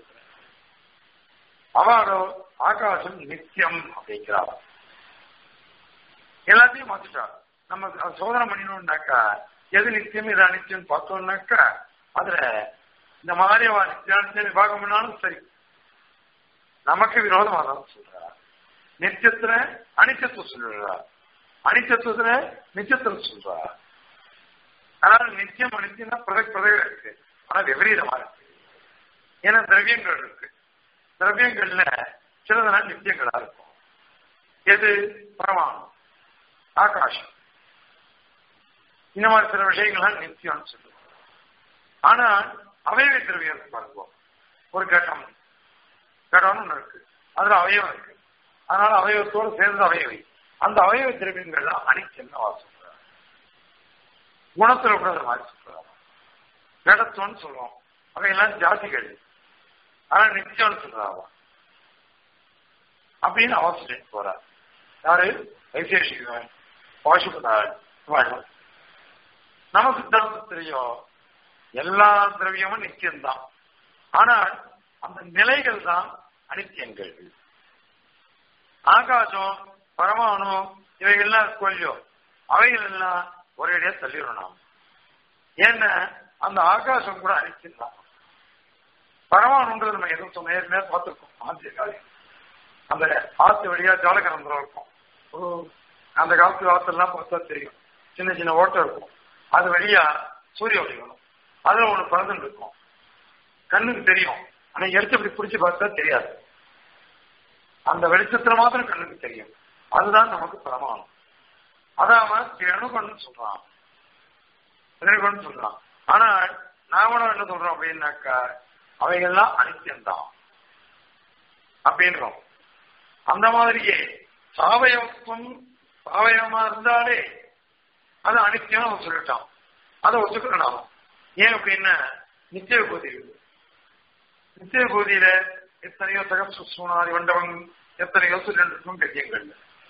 அவாரோ ஆகாசம் நித்தியம் அப்படிங்கிறார் எல்லாத்தையும் மாத்திட்டார் நம்ம சோதனை பண்ணினோம்னாக்கா எது நித்தியம் எது அனித்தியம் பார்த்தோம்னாக்கா அதுல இந்த மாதிரி நித்தியானித்தியம் விபாகம் பண்ணாலும் சரி நமக்கு விரோதமாக தான் சொல்றார் நித்தியத்துல அனித்தியத்துவம் சொல்றார் அனித்தியத்துவத்துல நித்தியத்துவம் சொல்றார் அதனால நித்தியம் அனித்தியம் பிரதக் பிரதக இருக்கு ஆனா விபரீதமா இருக்கு ஏன்னா திரவியங்கள் இருக்கு திரவியங்கள்ல சிலதெல்லாம் நித்தியங்களா இருக்கும் எது பிரமாணம் ஆகாஷம் இந்த மாதிரி சில விஷயங்கள்லாம் நித்தியம்னு சொல்லுவோம் ஆனா அவயவ திரவியம் பாருங்க ஒரு கட்டம் கடம்னு ஒண்ணு இருக்கு அதுல அவயவம் இருக்கு அதனால அவயவத்தோடு சேர்ந்த அவயவை அந்த அவயவ திரவியங்கள்லாம் அனித்தியம் வாசம் குணத்துல கூட அதை மாதிரி சொல்றாங்க கடத்துவன்னு சொல்றோம் அவையெல்லாம் ஜாதிகள் ஆனா நிச்சயம்னு சொல்றாங்க அப்படின்னு அவன் சொல்லிட்டு போறார் யாரு வைசேஷிகன் பாசுபதாள் நம்ம சித்தாந்தத்திலேயோ எல்லா திரவியமும் நிச்சயம்தான் ஆனால் அந்த நிலைகள் தான் அனித்தியங்கள் ஆகாசம் பரமாணு இவைகள்லாம் கொஞ்சம் அவைகள் எல்லாம் ஒரேடியா தள்ளிடும் நாம் ஏன்னா அந்த ஆகாசம் கூட அனித்தியம் தான் பரமாணுன்றது நம்ம எதுவும் சொன்ன ஏற்கனவே பார்த்துருக்கோம் ஆந்திய காலம் அந்த ஆத்து வழியா ஜாலகரந்திரம் இருக்கும் அந்த காலத்து ஆத்தெல்லாம் பார்த்தா தெரியும் சின்ன சின்ன ஓட்டம் இருக்கும் அது வழியா சூரிய ஒளி வரும் அதுல ஒண்ணு பறந்துட்டு இருக்கும் கண்ணுக்கு தெரியும் ஆனா எடுத்து இப்படி பிடிச்சு பார்த்தா தெரியாது அந்த வெளிச்சத்துல மாத்திரம் கண்ணுக்கு தெரியும் அதுதான் நமக்கு பிரமாணம் அதான் அவன் அணுகன்னு சொல்றான் அணுகன்னு சொல்றான் ஆனா நாமளும் என்ன சொல்றோம் அப்படின்னாக்கா அவைகள்லாம் அனித்தியம்தான் அப்படின்றோம் அந்த மாதிரியே சாவயவத்துவம் சாவயவமா இருந்தாலே அது அனித்தியம் அவன் சொல்லிட்டான் அதை ஒத்துக்கணும் ஏன் அப்படின்னா நித்திய பூதி நித்திய பூதியில எத்தனையோ சகசு சூனாதி மண்டபம் எத்தனையோ சுரண்டும் கட்டியங்கள்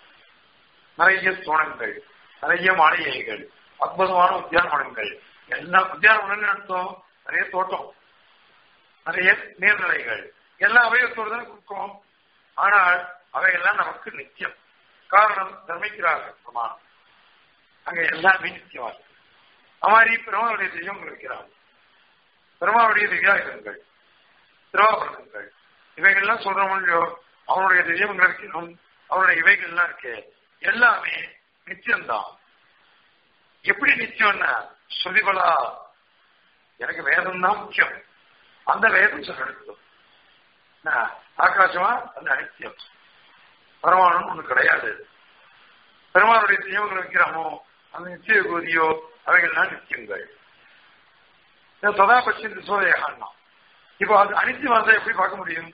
நிறைய சோனங்கள் நிறைய மாளிகைகள் அற்புதமான உத்தியானவனங்கள் எல்லா உத்தியானவனம் அர்த்தம் நிறைய தோட்டம் நிறைய நீர்நிலைகள் எல்லா அவயத்தோடு தான் கொடுக்கும் ஆனால் அவையெல்லாம் நமக்கு நித்தியம் காரணம் தர்மிக்கிறார்கள் பிரமாணம் அங்க எல்லாமே நித்தியமா இருக்கு அமாரி பெருமாவுடைய தெய்வம் இருக்கிறார் பெருமாவுடைய திவ்யாயுதங்கள் திருவாபரணங்கள் இவைகள்லாம் சொல்றோம் இல்லையோ அவனுடைய தெய்வம் இருக்கணும் அவனுடைய இவைகள்லாம் இருக்கு எல்லாமே நித்தியம்தான் எப்படி நித்தியம்னா சொல்லிபலா எனக்கு வேதம் தான் முக்கியம் அந்த வேதம் சொல்லணும் ஆகாசமா அந்த அனித்தியம் பரமானு ஒண்ணு கிடையாது பெருமானுடைய தெய்வங்கள் வைக்கிறோமோ அந்த நிச்சய கோதியோ அவைகள்லாம் நித்தியங்கள் சதா பட்சி சோதையாகலாம் இப்போ அது அனித்தியம் வந்தா எப்படி பார்க்க முடியும்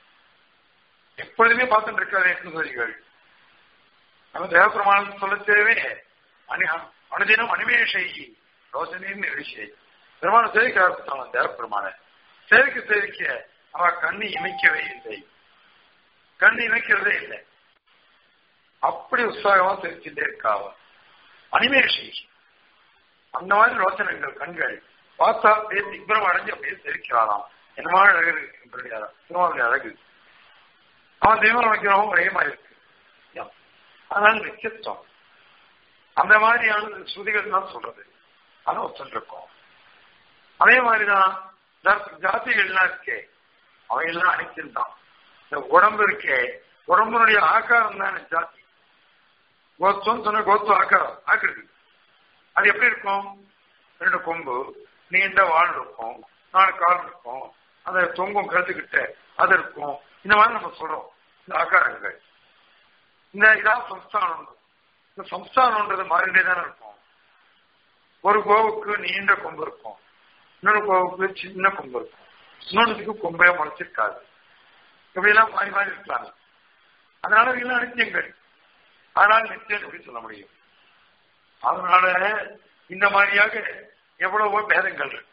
எப்பொழுதுமே பார்த்துட்டு இருக்காது சோதிகள் நம்ம தேவப்பிரமாணம் சொல்ல தேவே அணி அனுதினம் அனிமேஷை ரோசனின்னு விஷயம் பெருமான சேவிக்க ஆரம்பிச்சாங்க தேவப்பிரமாண சேவிக்க சேவிக்க அவ கண்ணு இமைக்கவே இல்லை கண்ணு இமைக்கிறதே இல்லை அப்படி உற்சாகமா தெரிச்சுட்டே இருக்காவ அனிமேஷி அந்த மாதிரி ரோச்சனங்கள் கண்கள் பார்த்தா அப்படியே திக்ரம் அடைஞ்சு அப்படியே தெரிக்கிறாராம் என்னமா அழகு இருக்கு திருமாவளி அழகு அவன் தெய்வம் வைக்கிறவங்க ஒரே மாதிரி இருக்கு அதனால நிச்சயத்துவம் அந்த மாதிரியான ஸ்ருதிகள் தான் சொல்றது அதை ஒத்துருக்கோம் அதே மாதிரிதான் ஜாதிகள்லாம் இருக்கே அவையெல்லாம் அனைத்தும் தான் இந்த உடம்பு இருக்கே உடம்புனுடைய ஆக்காரம் தான் ஜாதி கோத்துவம் சொன்ன கோத்துவ ஆக்காரம் ஆக்கிருக்கு அது எப்படி இருக்கும் ரெண்டு கொம்பு நீண்ட வாழ் இருக்கும் நாலு கால் இருக்கும் அதை தொங்கும் கருத்துக்கிட்ட அது இருக்கும் இந்த மாதிரி நம்ம சொல்றோம் இந்த ஆக்காரங்கள் இந்த இதான் சம்ஸ்தானம் இந்த சம்ஸ்தானம்ன்றது மாறிண்டே தானே இருக்கும் ஒரு கோவுக்கு நீண்ட கொம்பு இருக்கும் இன்னொரு கோவுக்கு சின்ன கொம்பு இருக்கும் இன்னொன்றுக்கு கொம்பே முளைச்சிருக்காது இப்படியெல்லாம் மாறி மாறி இருக்காங்க அதனால இதெல்லாம் நித்தியங்கள் அதனால நித்தியம் எப்படி சொல்ல முடியும் அதனால இந்த மாதிரியாக எவ்வளவோ பேதங்கள் இருக்கு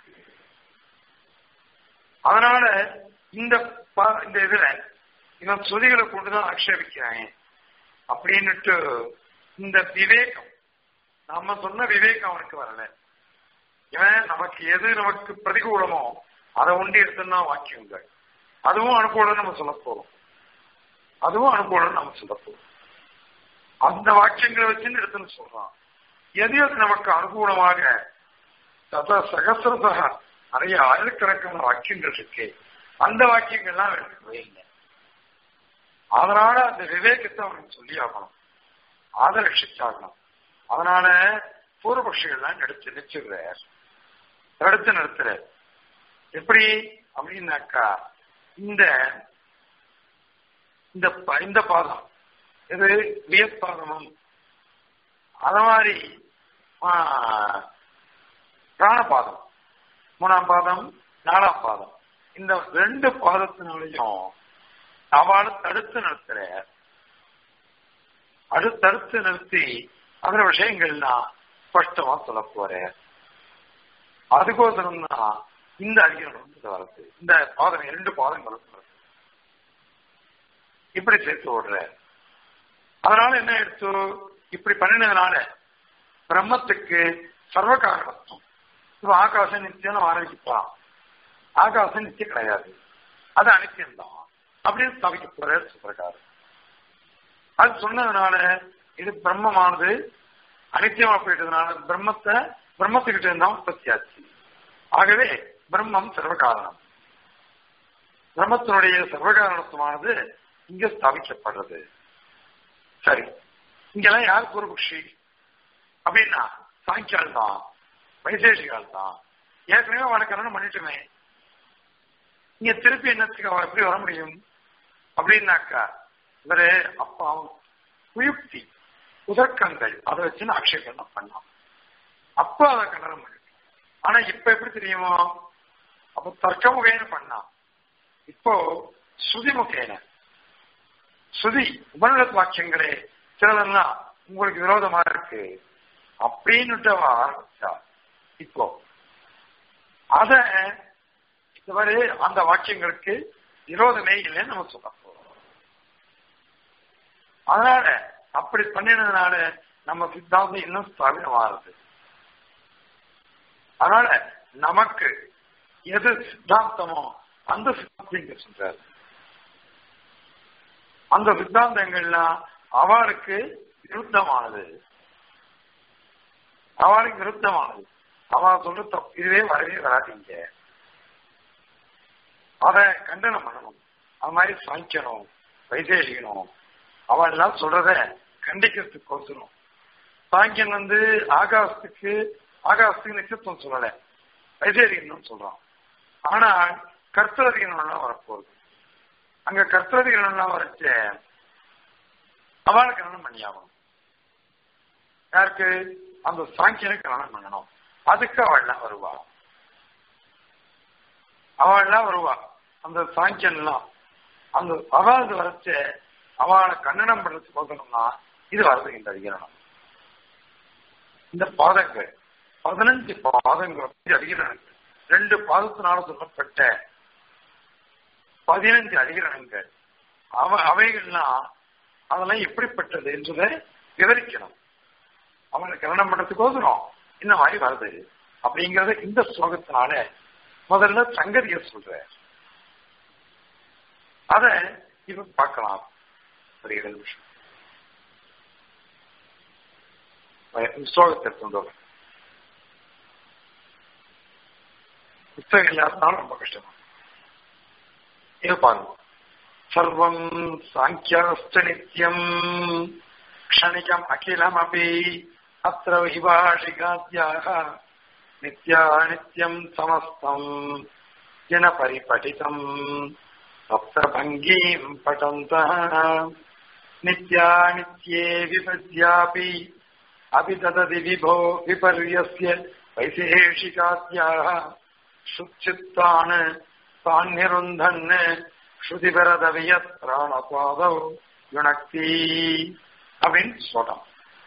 அதனால இந்த இந்த இதுல இவன் சுதிகளை கொண்டுதான் ஆக்ஷேபிக்கிறேன் அப்படின்னுட்டு இந்த விவேகம் நம்ம சொன்ன விவேகம் அவனுக்கு வரல இவன் நமக்கு எது நமக்கு பிரதிகூலமோ அதை ஒண்டி எடுத்துன்னா வாக்கியங்கள் அதுவும் அனுகூலம் நம்ம சொல்ல போறோம் அதுவும் அனுகூலம் நம்ம சொல்ல போறோம் அந்த வாக்கியங்களை வச்சு எடுத்துன்னு சொல்றான் எது எது நமக்கு அனுகூலமாக தத சகசிரதா நிறைய ஆயிரக்கணக்கான வாக்கியங்கள் இருக்கு அந்த வாக்கியங்கள்லாம் எடுக்கவே இல்லை அதனால அந்த விவேகத்தை அவனுக்கு சொல்லி ஆகணும் ஆதரட்சிச்சாகணும் அதனால பூர்வபக்ஷிகள்லாம் எடுத்து நிறுத்துகிறார் தடுத்து நிறுத்துற எப்படி அப்படின்னாக்கா இந்த இந்த இந்த பாதம் இது வியப்பாதமும் அத மாதிரி பிராணபாதம் மூணாம் பாதம் நாலாம் பாதம் இந்த ரெண்டு பாதத்தினாலையும் அவளை தடுத்து நிறுத்துற அடுத்தடுத்து நிறுத்தி அந்த விஷயங்கள்லாம் ஸ்பஷ்டமா சொல்ல போற அதுக்கோசரம் தான் இந்த அதிகரணம் வந்து வருது இந்த பாதம் இரண்டு பாதங்களும் வருது இப்படி சேர்த்து விடுற அதனால என்ன எடுத்து இப்படி பண்ணினதுனால பிரம்மத்துக்கு சர்வ காரணத்துவம் இப்ப ஆகாசம் நித்தியம் ஆரம்பிக்கலாம் ஆகாசம் நித்தியம் கிடையாது அது அனித்தியம்தான் அப்படின்னு ஸ்தாபிக்க போற சுப்பிரகாரம் அது சொன்னதுனால இது பிரம்மமானது அனித்தியமா போயிட்டதுனால பிரம்மத்தை பிரம்மத்துக்கிட்ட இருந்தா உற்பத்தி ஆச்சு ஆகவே பிரம்மம் சர்வகாரணம் பிரம்மத்தினுடைய சர்வகாரணத்துவமானது இங்க ஸ்தாபிக்கப்படுறது சரி இங்கெல்லாம் யார் பூர்வபக்ஷி அப்படின்னா சாங்கியால் தான் வைசேஷிகால் தான் ஏற்கனவே அவனை கல்யாணம் பண்ணிட்டுமே இங்க திருப்பி என்னத்துக்கு அவன் எப்படி வர முடியும் அப்படின்னாக்கா இவரு அப்பா குயுக்தி உதர்க்கங்கள் அதை வச்சு ஆட்சேபம் பண்ணான் அப்ப அதை கல்யாணம் பண்ணி ஆனா இப்ப எப்படி தெரியுமோ அப்ப தர்க்க முகைன்னு பண்ணான் இப்போ ஸ்ருதி முகேன ஸ்ருதி உபநிடத் வாக்கியங்களே சிலதெல்லாம் உங்களுக்கு விரோதமா இருக்கு அப்படின்னுட்டு அவ ஆரம்பிச்சா இப்போ அத இதுவரை அந்த வாக்கியங்களுக்கு விரோதமே இல்லைன்னு நம்ம சொல்ல போறோம் அதனால அப்படி பண்ணினதுனால நம்ம சித்தாந்தம் இன்னும் ஸ்தாபிதமாகுது அதனால நமக்கு எது சித்தாந்தமோ அந்த சித்தாந்தம் சொல்றாரு அந்த சித்தாந்தங்கள்லாம் அவளுக்கு விருத்தமானது அவளுக்கு விருத்தமானது அவ சொல்ற தப்பு இதுவே வரவே வராதீங்க அத கண்டனம் பண்ணணும் அது மாதிரி சாய்க்கணும் வைசேஷிக்கணும் அவன் எல்லாம் சொல்றத கண்டிக்கிறதுக்கு கொசணும் சாங்கியன் வந்து ஆகாசத்துக்கு ஆகாசத்துக்கு நட்சத்திரம் சொல்லல வைசேஷிகன் சொல்றான் ஆனா கர்த்தரதிகனம் வரப்போகுது அங்க கர்த்தரதிகனம் வரைச்ச அவளை கல்யாணம் பண்ணியாகணும் யாருக்கு அந்த சாங்கியனை கல்யாணம் பண்ணணும் அதுக்கு அவள்லாம் வருவா அவள்லாம் வருவா அந்த சாங்கியன்லாம் அந்த அவாது வரைச்ச அவளை கண்டனம் பண்றதுக்கு போகணும்னா இது வருது இந்த அதிகரணம் இந்த பாதங்கள் பதினஞ்சு பாதங்கள் அதிகரணங்கள் ரெண்டு பாதத்தினால சொல்லப்பட்ட பதினஞ்சு அதிகரணங்கள் அவ அவைகள்லாம் அதெல்லாம் எப்படிப்பட்டது என்றதை விவரிக்கணும் அவனை கல்யாணம் பண்றதுக்கோசரம் இந்த மாதிரி வருது அப்படிங்கறத இந்த ஸ்லோகத்தினால முதல்ல சங்கதிய சொல்ற அத இப்ப பார்க்கலாம் ஒரு ஏழு நிமிஷம் ஸ்லோகத்தை கொண்டு வர புத்தகம் இல்லாதனால ரொம்ப கஷ்டமா இது பாருங்க சர்வம் சாங்கியாஸ்த நித்தியம் க்ஷணிகம் அகிலமபி அத்திர விபாஷிகாத்யாக நித்யா நித்யம் சமஸ்தம் ஜன பரிபடிதம் சப்தபங்கீம் பட்டந்தः நித்யா நித்யே விபத்யாபி அபிதததி விபோ விபர்யஸ்ய வைசேஷிகாத்யாக சுச்சித்தான் தான்யருந்தன் ஸ்ருதிபரதவியத் பிராணபாதவ் யுணக்தி அப்படின்னு சொல்றான்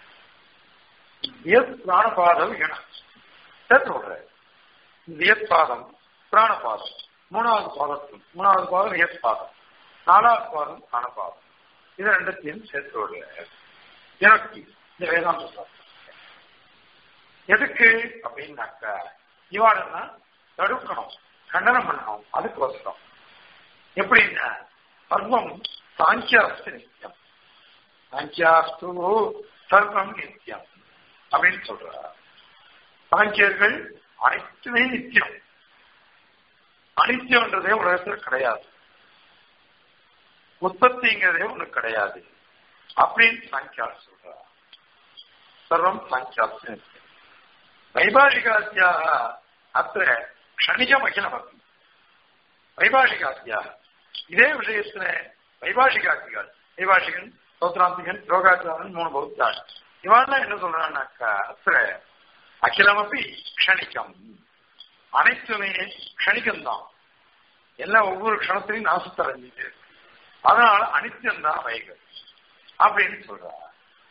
வியத் பிராணபாதவ் யுணக்தி சொல்ற வியத் பாதம் பிராணபாதம் மூணாவது பாதத்தில் மூணாவது பாதம் வியத் பாதம் நாலாவது பாதம் பிராணபாதம் இது ரெண்டத்தையும் சேர்த்து விடுற யுணக்தி இந்த வேதாந்த சாஸ்திரம் எதுக்கு அப்படின்னாக்கா இவாடன்னா தடுக்கணும் கண்டனம் பண்ணணும் அதுக்கோசரம் எப்படின்னா சர்வம் சாங்கியாஸ்து நித்தியம் சாங்கியாஸ்து சர்வம் நித்தியம் அப்படின்னு சொல்றார் சாங்கியர்கள் அனைத்துமே நித்தியம் அனித்தியம்ன்றதே உலகத்தில் கிடையாது உற்பத்திங்கிறதே ஒண்ணு கிடையாது அப்படின்னு சாங்கியார் சொல்றார் சர்வம் சாங்கியாஸ்து நித்தியம் வைபாஷிகாத்தியாக அத்த க்ஷணிகமகிலமப்பி வைபாஷிகாத்தியாக இதே விஷயத்துல வைபாஷிகாத்திகள் வைபாஷிகன் சௌத்ராந்திகன் யோகாச்சாரன் மூணு பௌத்தாள் இவெல்லாம் என்ன சொல்றான்னாக்கா அத்த அகிலமப்பி க்ஷணிக்கம் அனைத்துமே க்ஷணிக்கம்தான் எல்லாம் ஒவ்வொரு க்ஷணத்திலையும் நாசத்தை அடைஞ்சிட்டு அதனால அனித்தியம்தான் அவைகள் அப்படின்னு சொல்றார்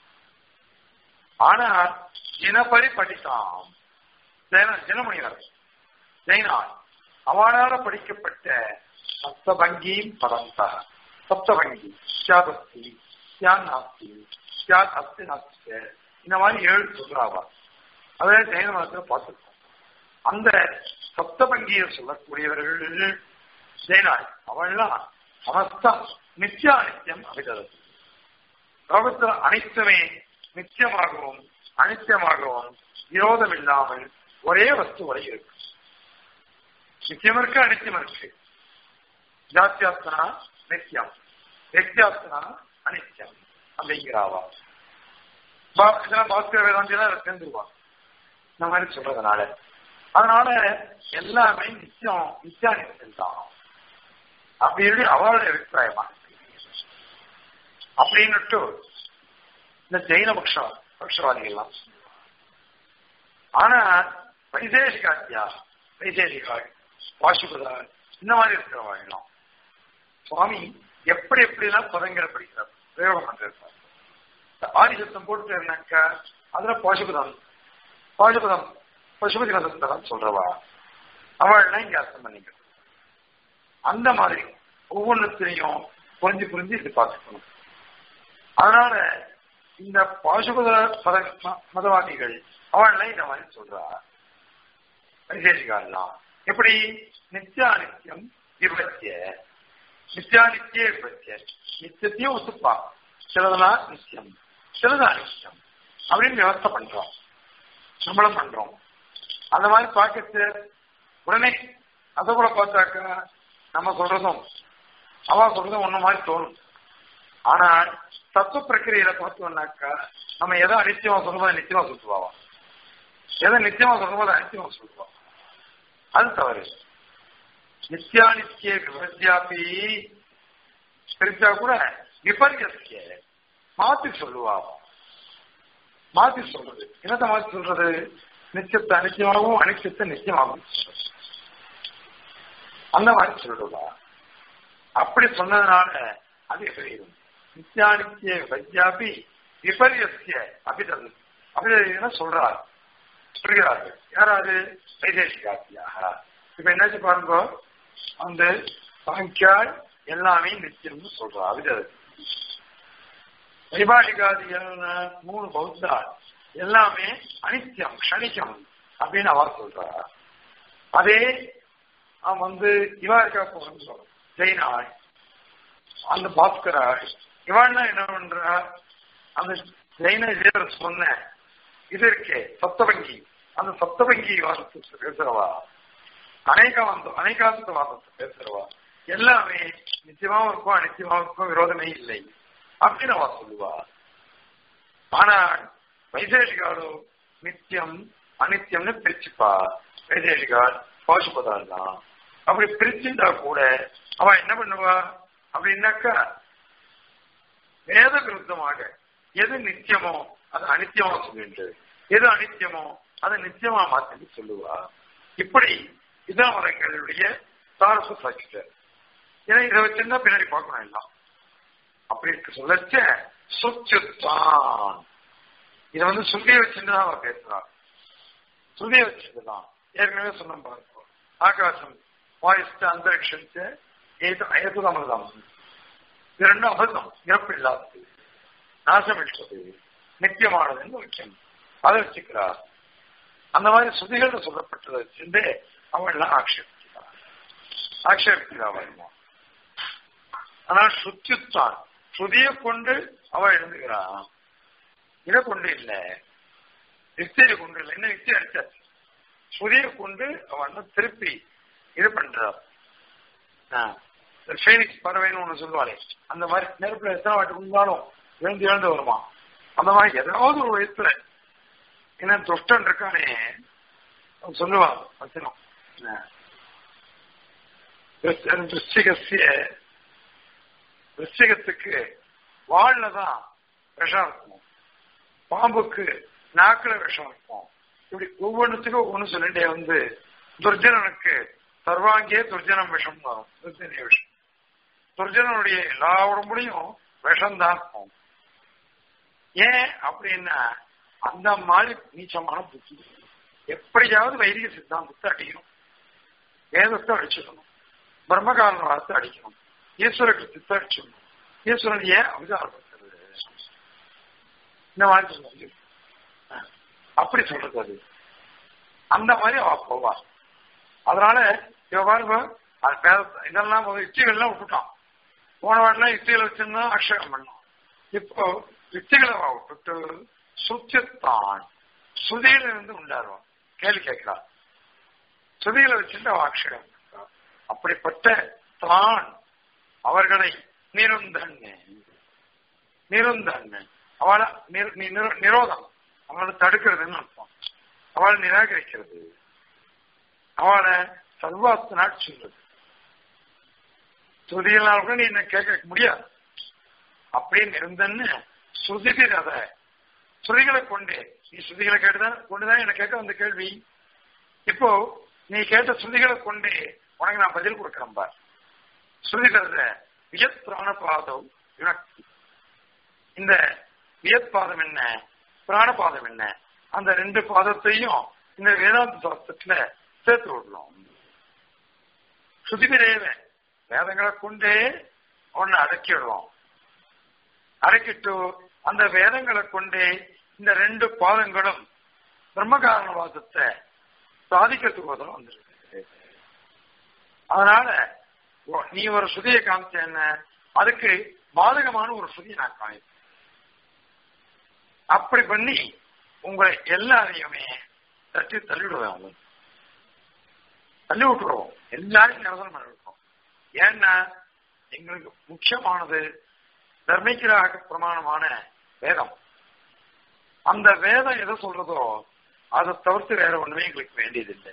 ஆனா தினப்படி படித்தான் தின தினமணிவர் ஜெயினாள் அவளால படிக்கப்பட்ட சப்தபங்கியும் பரந்தா சப்தபங்கி சியாதஸ்தி சியான் நாஸ்தி சியாத் அஸ்தி நாஸ்தி இந்த மாதிரி ஏழு சொல்றாவா அதாவது ஜெயின மதத்தில் பார்த்துருக்கோம் அந்த சப்தபங்கியை சொல்லக்கூடியவர்கள் ஜெயினாள் அவள்லாம் சமஸ்தம் நித்தியா நித்தியம் அபிதது லோகத்துல அனைத்துமே நித்தியமாகவும் அனித்தியமாகவும் விரோதம் இல்லாமல் ஒரே வஸ்து வரை இருக்கு நித்தியம் இருக்கு அனித்தியம் இருக்கு ஜாத்தியாஸ்தனா நித்தியம் வெத்தியாஸ்தனா அனித்தியம் அப்படிங்கிறாவா இதெல்லாம் பாஸ்கர வேதாந்திலாம் சேர்ந்துருவா இந்த மாதிரி சொல்றதுனால அதனால எல்லாமே நித்தியம் நித்தியா நித்தியம் தான் அப்படின்னு அவளுடைய அபிப்பிராயமா அப்படின்னுட்டு இந்த ஜெயின பக்ஷ பக்ஷவாதிகள்லாம் ஆனா வைசேஷிகாத்தியா வைசேஷிகாள் வாசுபதாள் இந்த மாதிரி இருக்கிறவாழ்லாம் சுவாமி எப்படி எப்படிலாம் பதங்களை படிக்கிறார் பிரயோகம் பண்றார் ஆதிசத்தம் போட்டுட்டாருனாக்கா அதுல பாசுபதம் பாசுபதம் பசுபதி நசத்தரம் சொல்றவா அவள்லாம் இங்க அர்த்தம் பண்ணிக்கிறது அந்த மாதிரி ஒவ்வொன்றுத்திலையும் புரிஞ்சு புரிஞ்சு இது பார்த்துக்கணும் அதனால இந்த பாசுபத பத மதவாதிகள் அவள்லாம் இந்த மாதிரி சொல்றா வைசேஷிகாலாம் எப்படி நித்தியானித்தியம் விபத்திய நித்தியானித்திய விபத்திய நித்தியத்தையும் ஒத்துப்பா சிலதெல்லாம் நித்தியம் சிலது அனித்தியம் அப்படின்னு விவஸ்தை பண்றோம் நம்மளும் பண்றோம் அந்த மாதிரி பார்க்கறது உடனே அதை கூட பார்த்தாக்கா நம்ம சொல்றதும் அவ சொல்றதும் ஒண்ணு மாதிரி தோணும் ஆனால் தத்துவ பிரக்கிரியில பார்த்தோம்னாக்கா நம்ம எதை அனித்தியமா சொல்றோமோ அதை நித்தியமா சொல்லுவாவா எதை நித்தியமா சொல்றோமோ அதை அனித்தியமா சொல்லுவா அது தவறு நித்தியானித்திய விபத்தியாபி பிரிச்சா கூட விபரியத்திய மாத்தி சொல்லுவா மாத்தி சொல்றது என்னத்தை மாத்தி சொல்றது நிச்சயத்தை அனித்தியமாகவும் அனிச்சத்தை நிச்சயமாகவும் அந்த மாதிரி சொல்லுவா அப்படி சொன்னதுனால அது எதிரும் நித்தியானித்திய விபத்தியாபி விபரியத்திய அபிதல் அபிதல்னா சொல்றார் சொல்கிறார்கள் யாராவது வைதேசிகாத்தியாக இப்ப என்னாச்சு பாருங்க அந்த சாங்கியால் எல்லாமே நித்தியம்னு சொல்றா அபிதல் வைபாலிகாதிகள் மூணு பௌத்தால் எல்லாமே அனித்தியம் க்ஷணிக்கம் அப்படின்னு அவர் சொல்றா அதே அவன் வந்து இவா இருக்கா போறோம் ஜெயினாள் அந்த பாஸ்கராள் இவாள்லாம் என்ன பண்றா அந்த ஜெயின ஜெயர் சொன்ன இது இருக்கே சப்தபங்கி அந்த சப்தபங்கி வாதத்தை பேசுறவா அநேகாந்தம் அநேகாந்த வாதத்தை பேசுறவா எல்லாமே நிச்சயமாவும் இருக்கும் அனிச்சயமாவும் இருக்கும் விரோதமே இல்லை அப்படின்னு அவ சொல்லுவா ஆனால் வைசேஷிகாலோ நித்தியம் அனித்தியம்னு பிரிச்சுப்பா வைசேஷிகால் பாசுபதால் தான் அப்படி பிரிச்சுட்டா கூட அவ என்ன பண்ணுவா அப்படின்னாக்கா வேத விருத்தமாக எது நித்தியமோ அது அனித்தியமா சொல்லிட்டு எது அனித்தியமோ அதை நித்தியமா மாத்தி சொல்லுவா இப்படி இதான் அவர்களுடைய சாரச சாட்சிட்டர் ஏன்னா இதை வச்சிருந்தா பின்னாடி பார்க்கணும் எல்லாம் அப்படி இருக்கு சொல்லச்ச சுச்சுத்தான் இதை வந்து சுந்தியை வச்சுதான் அவர் பேசுறார் சுந்தியை வச்சுதான் ஏற்கனவே சொன்ன பாருங்க ஆகாசம் வாயுஸ்து அந்தரிக்ஷத்து ஏது அயது அமிர்தம் இது ரெண்டும் அபதம் இறப்பு இல்லாதது நாசம் இல்லாதது நித்தியமானதுன்னு முக்கியம் அதை வச்சுக்கிறார் அந்த மாதிரி சுதிகள் சொல்லப்பட்டதை வச்சுட்டு அவன் எல்லாம் ஆக்ஷேபிக்கிறார் ஆக்ஷேபிக்கிறான் ஆனால் சுத்தியுத்தான் சுதியை கொண்டு அவள் எழுந்துகிறான் இதை கொண்டு இல்ல நித்தியை கொண்டு இல்லை என்ன நித்தியம் அடிச்சாச்சு சுதியை கொண்டு அவன் திருப்பி இது பண்றான் ஃபேனிக்ஸ் பறவைன்னு ஒண்ணு சொல்லுவாளே அந்த மாதிரி நெருப்புல எத்தனை வாட்டி இருந்தாலும் எழுந்து எழுந்து வருமா அந்த மாதிரி ஏதாவது ஒரு வயசுல என்ன துஷ்டன் இருக்கானே அவன் சொல்லுவான் வச்சனம் விருச்சிகசிய விருச்சிகத்துக்கு வாழ்ல தான் விஷம் இருக்கும் பாம்புக்கு நாக்குல விஷம் இருக்கும் இப்படி ஒவ்வொன்றுத்துக்கும் ஒண்ணு சொல்லிட்டே வந்து துர்ஜனனுக்கு சர்வாங்கே துர்ஜனம் விஷம் வரும் துர்ஜன விஷம் துர்ஜனனுடைய எல்லா உடம்புலையும் விஷம் தான் இருக்கும் ஏன் அப்படின்னா அந்த மாதிரி நீச்சமான புத்தி எப்படியாவது வைதிக சித்தாந்தத்தை அடிக்கணும் வேதத்தை அடிச்சிடணும் பிரம்மகாரணவாதத்தை அடிக்கணும் ஈஸ்வர கிருத்தியத்தை அடிச்சிடணும் ஈஸ்வரன் ஏன் அவதாரப்படுத்துறது இந்த மாதிரி சொல்லி அப்படி சொல்றது அது அந்த மாதிரி அவ போவா அதனால இவ பாருங்க அது வேத- இதெல்லாம் ஒரு யுக்திகள்லாம் விட்டுட்டான் போன வாட்டிலாம் யுக்திகளை வச்சிருந்தா அக்ஷரம் பண்ணோம் இப்போ யுக்திகளை அவ விட்டுட்டு சுத்தியத்தான் சுதியில இருந்து உண்டாருவான் கேள்வி கேட்கிறான் சுதிகளை வச்சிருந்து அவ அக்ஷரம் பண்றா. அப்படிப்பட்ட தான் அவர்களை நிருந்தன்னு நிருந்தன்னு அவளை நிர- நி- நிர- நிரோதம் அவளை தடுக்கிறதுன்னு அர்த்தம் அவளை நிராகரிக்கிறது அவளை சர்வாத்தனாட் சொல்றது சுதியினால் கூட நீ என்ன கேட்க முடியாது அப்படின்னு இருந்தன்னு சுதிகள் அத சுதிகளை கொண்டு நீ சுதிகளை கேட்டுதான் கொண்டுதான் என்ன கேட்க வந்த கேள்வி இப்போ நீ கேட்ட சுதிகளை கொண்டு உனக்கு நான் பதில் கொடுக்கிறேன் பார் சுதிகள வியத் பிராணபாதம் வினக்தி இந்த வியத் பாதம் என்ன பிராணபாதம் என்ன அந்த ரெண்டு பாதத்தையும் இந்த வேதாந்த சாஸ்திரத்துல சேர்த்து விடணும் சுதிபிரேவ வேதங்களை கொண்டே ஒன்னு அடக்கிடுவோம் அடக்கிட்டு அந்த வேதங்களை கொண்டே இந்த ரெண்டு பாதங்களும் பிரம்மகாரணவாதத்தை சாதிக்கிறதுக்கு உதவும் வந்திருக்கு அதனால ஓ- நீ ஒரு சுதியை காமிச்ச என்ன அதுக்கு பாதகமான ஒரு சுதியை நான் காமிப்பேன் அப்படி பண்ணி உங்களை எல்லாரையுமே தட்டி தள்ளிவிடுவேன் அவங்க தள்ளி விட்டுருவோம் எல்லாரையும் நிரசனம் பண்ணி விட்டுருவோம் ஏன்னா எங்களுக்கு முக்கியமானது தர்மிகராக பிரமாணமான வேதம் அந்த வேதம் எதை சொல்றதோ அதை தவிர்த்து வேற ஒண்ணுமே எங்களுக்கு வேண்டியதில்லை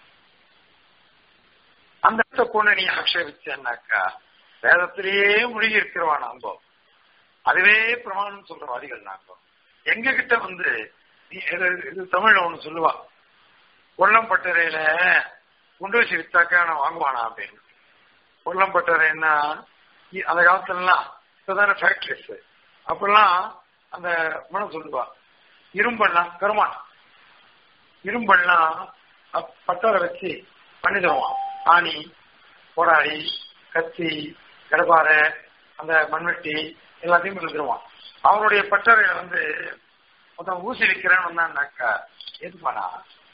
அந்த இடத்த கொண்டு நீ ஆக்ஷேபிச்சேன்னாக்கா வேதத்திலேயே முழுகி இருக்கிறவா நாங்கோ அதுவே பிரமாணம் சொல்ற வாதிகள் நாங்கோ எங்க கிட்ட வந்து நீ இது- இது தமிழ்ல ஒண்ணு சொல்லுவா கொல்லம்பட்டறையில குண்டு வச்சு வித்தாக்கா நான் வாங்குவானா அப்படின்னு கொல்லம்பட்டறைன்னா இ- அந்த காலத்துலலாம் இப்பதானே ஃபேக்டரிஸ் அப்பெல்லாம் அந்த மனம் சொல்லுவா இரும்பெல்லாம் கருமான் இரும்பெல்லாம் அப்- பட்டறை வச்சு பண்ணி தருவான் ஆணி கோடாரி கத்தி கடப்பாரை அந்த மண்வெட்டி எல்லாத்தையும் பண்ணி தருவான் அவனுடைய பட்டறையில வந்து மொத்தம் ஊசி விற்கிறேன்னு வந்தான்னாக்கா எதுப்பானா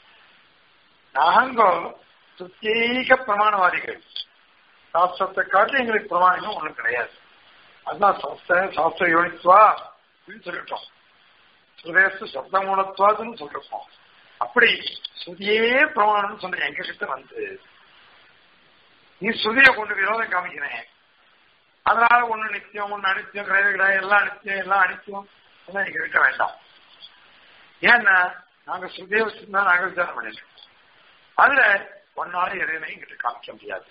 நாங்க சுத்தீக பிரமாணவாதிகள் சாஸ்திரத்தை காட்டி எங்களுக்கு பிரமாணம் ஒண்ணும் கிடையாது அதுதான் சாஸ்திர சாஸ்திர யோனித்வா அப்படின்னு சொல்லிட்டோம் சுதேச சப்த மூலத்வாதுன்னு சொல்லிருக்கோம் அப்படி சுதியே பிரமாணம்னு சொன்ன எங்க கிட்ட வந்து நீ சுதியை கொண்டு விரோதம் காமிக்கிறேன் அதனால ஒண்ணு நித்தியம் ஒண்ணு அனித்தியம் கிடையாது கிடையாது எல்லாம் நித்தியம் எல்லாம் அனித்தியம் அதெல்லாம் எங்க கிட்ட வேண்டாம் ஏன்னா நாங்க சுதியை வச்சிருந்தா நாங்க விசாரம் பண்ணிருக்கோம் அதுல ஒன்னால இறைவனை எங்கிட்ட காமிக்க முடியாது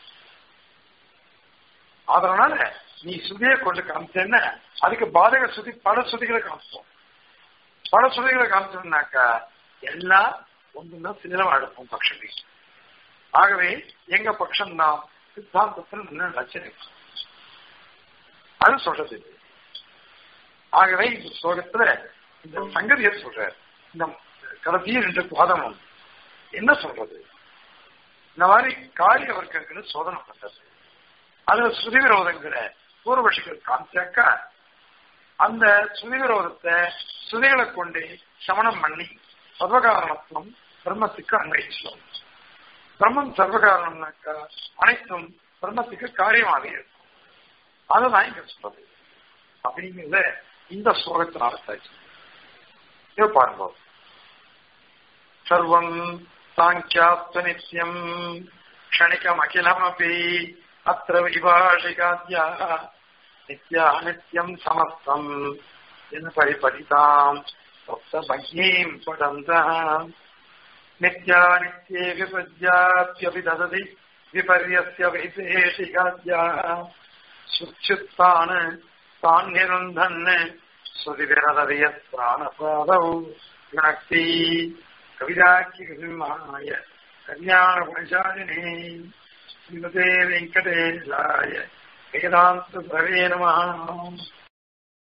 அதனால நீ சுதியை கொண்டு காமிச்சேன்னா அதுக்கு பாதக சுதி பல சுதிகளை காமிப்போம் பல சுதிகளை காமிச்சோம்னாக்கா எல்லாம் ஒன்றுதான் சினிலம் அடுப்போம் பட்சமே ஆகவே எங்க பட்சம் தான் சித்தாந்தத்தில் முன்ன லட்சணை அது சொல்றது இது. ஆகவே இந்த ஸ்லோகத்துல இந்த சங்கதியை சொல்ற இந்த கடைசியில் ரெண்டு பாதமும் என்ன சொல்றது இந்த மாதிரி காரிய வர்க்கங்கள் சோதனை பண்றது அதுல ஸ்ருதி விரோதங்கிற பூர்வபட்சிகள் காமிச்சாக்கா அந்த ஸ்ருதி விரோதத்தை ஸ்ருதிகளை கொண்டு சமணம் பண்ணி சர்வகாரணத்துவம் பிரம்மத்துக்கு அன்வயிச்சோம் பிரம்மம் சர்வகாரணம்னாக்கா அனைத்தும் பிரம்மத்துக்கு காரியமாக இருக்கும் அதுதான் இங்க சொல்றது அப்படிங்கிறத இந்த ஸ்லோகத்தினால சாட்சி இதை பாருங்க சர்வம் சாங்கியாத்வ நித்தியம் க்ஷணிகம் அகிலமபி அத்திர விபாஷிகாத்யா நித்யா நித்யம் சமஸ்தம் என் பரிபடிதாம் சொப்த பக்யீம் படந்தः நித்யா நித்யே விபத்யாத்யபி தததி விபர்யஸ்ய வைசேஷிகாத்யாः சுச்சுத்தான் தான் நிருந்தன் ஸ்ருதிவிரதவிய பிராணபாதௌ குணக்தி கவிதாக்கி கவிமாய கல்யாண குணசாலினே ஸ்ரீமதே வெங்கடேஷாய வேதாந்த பிரவே நமः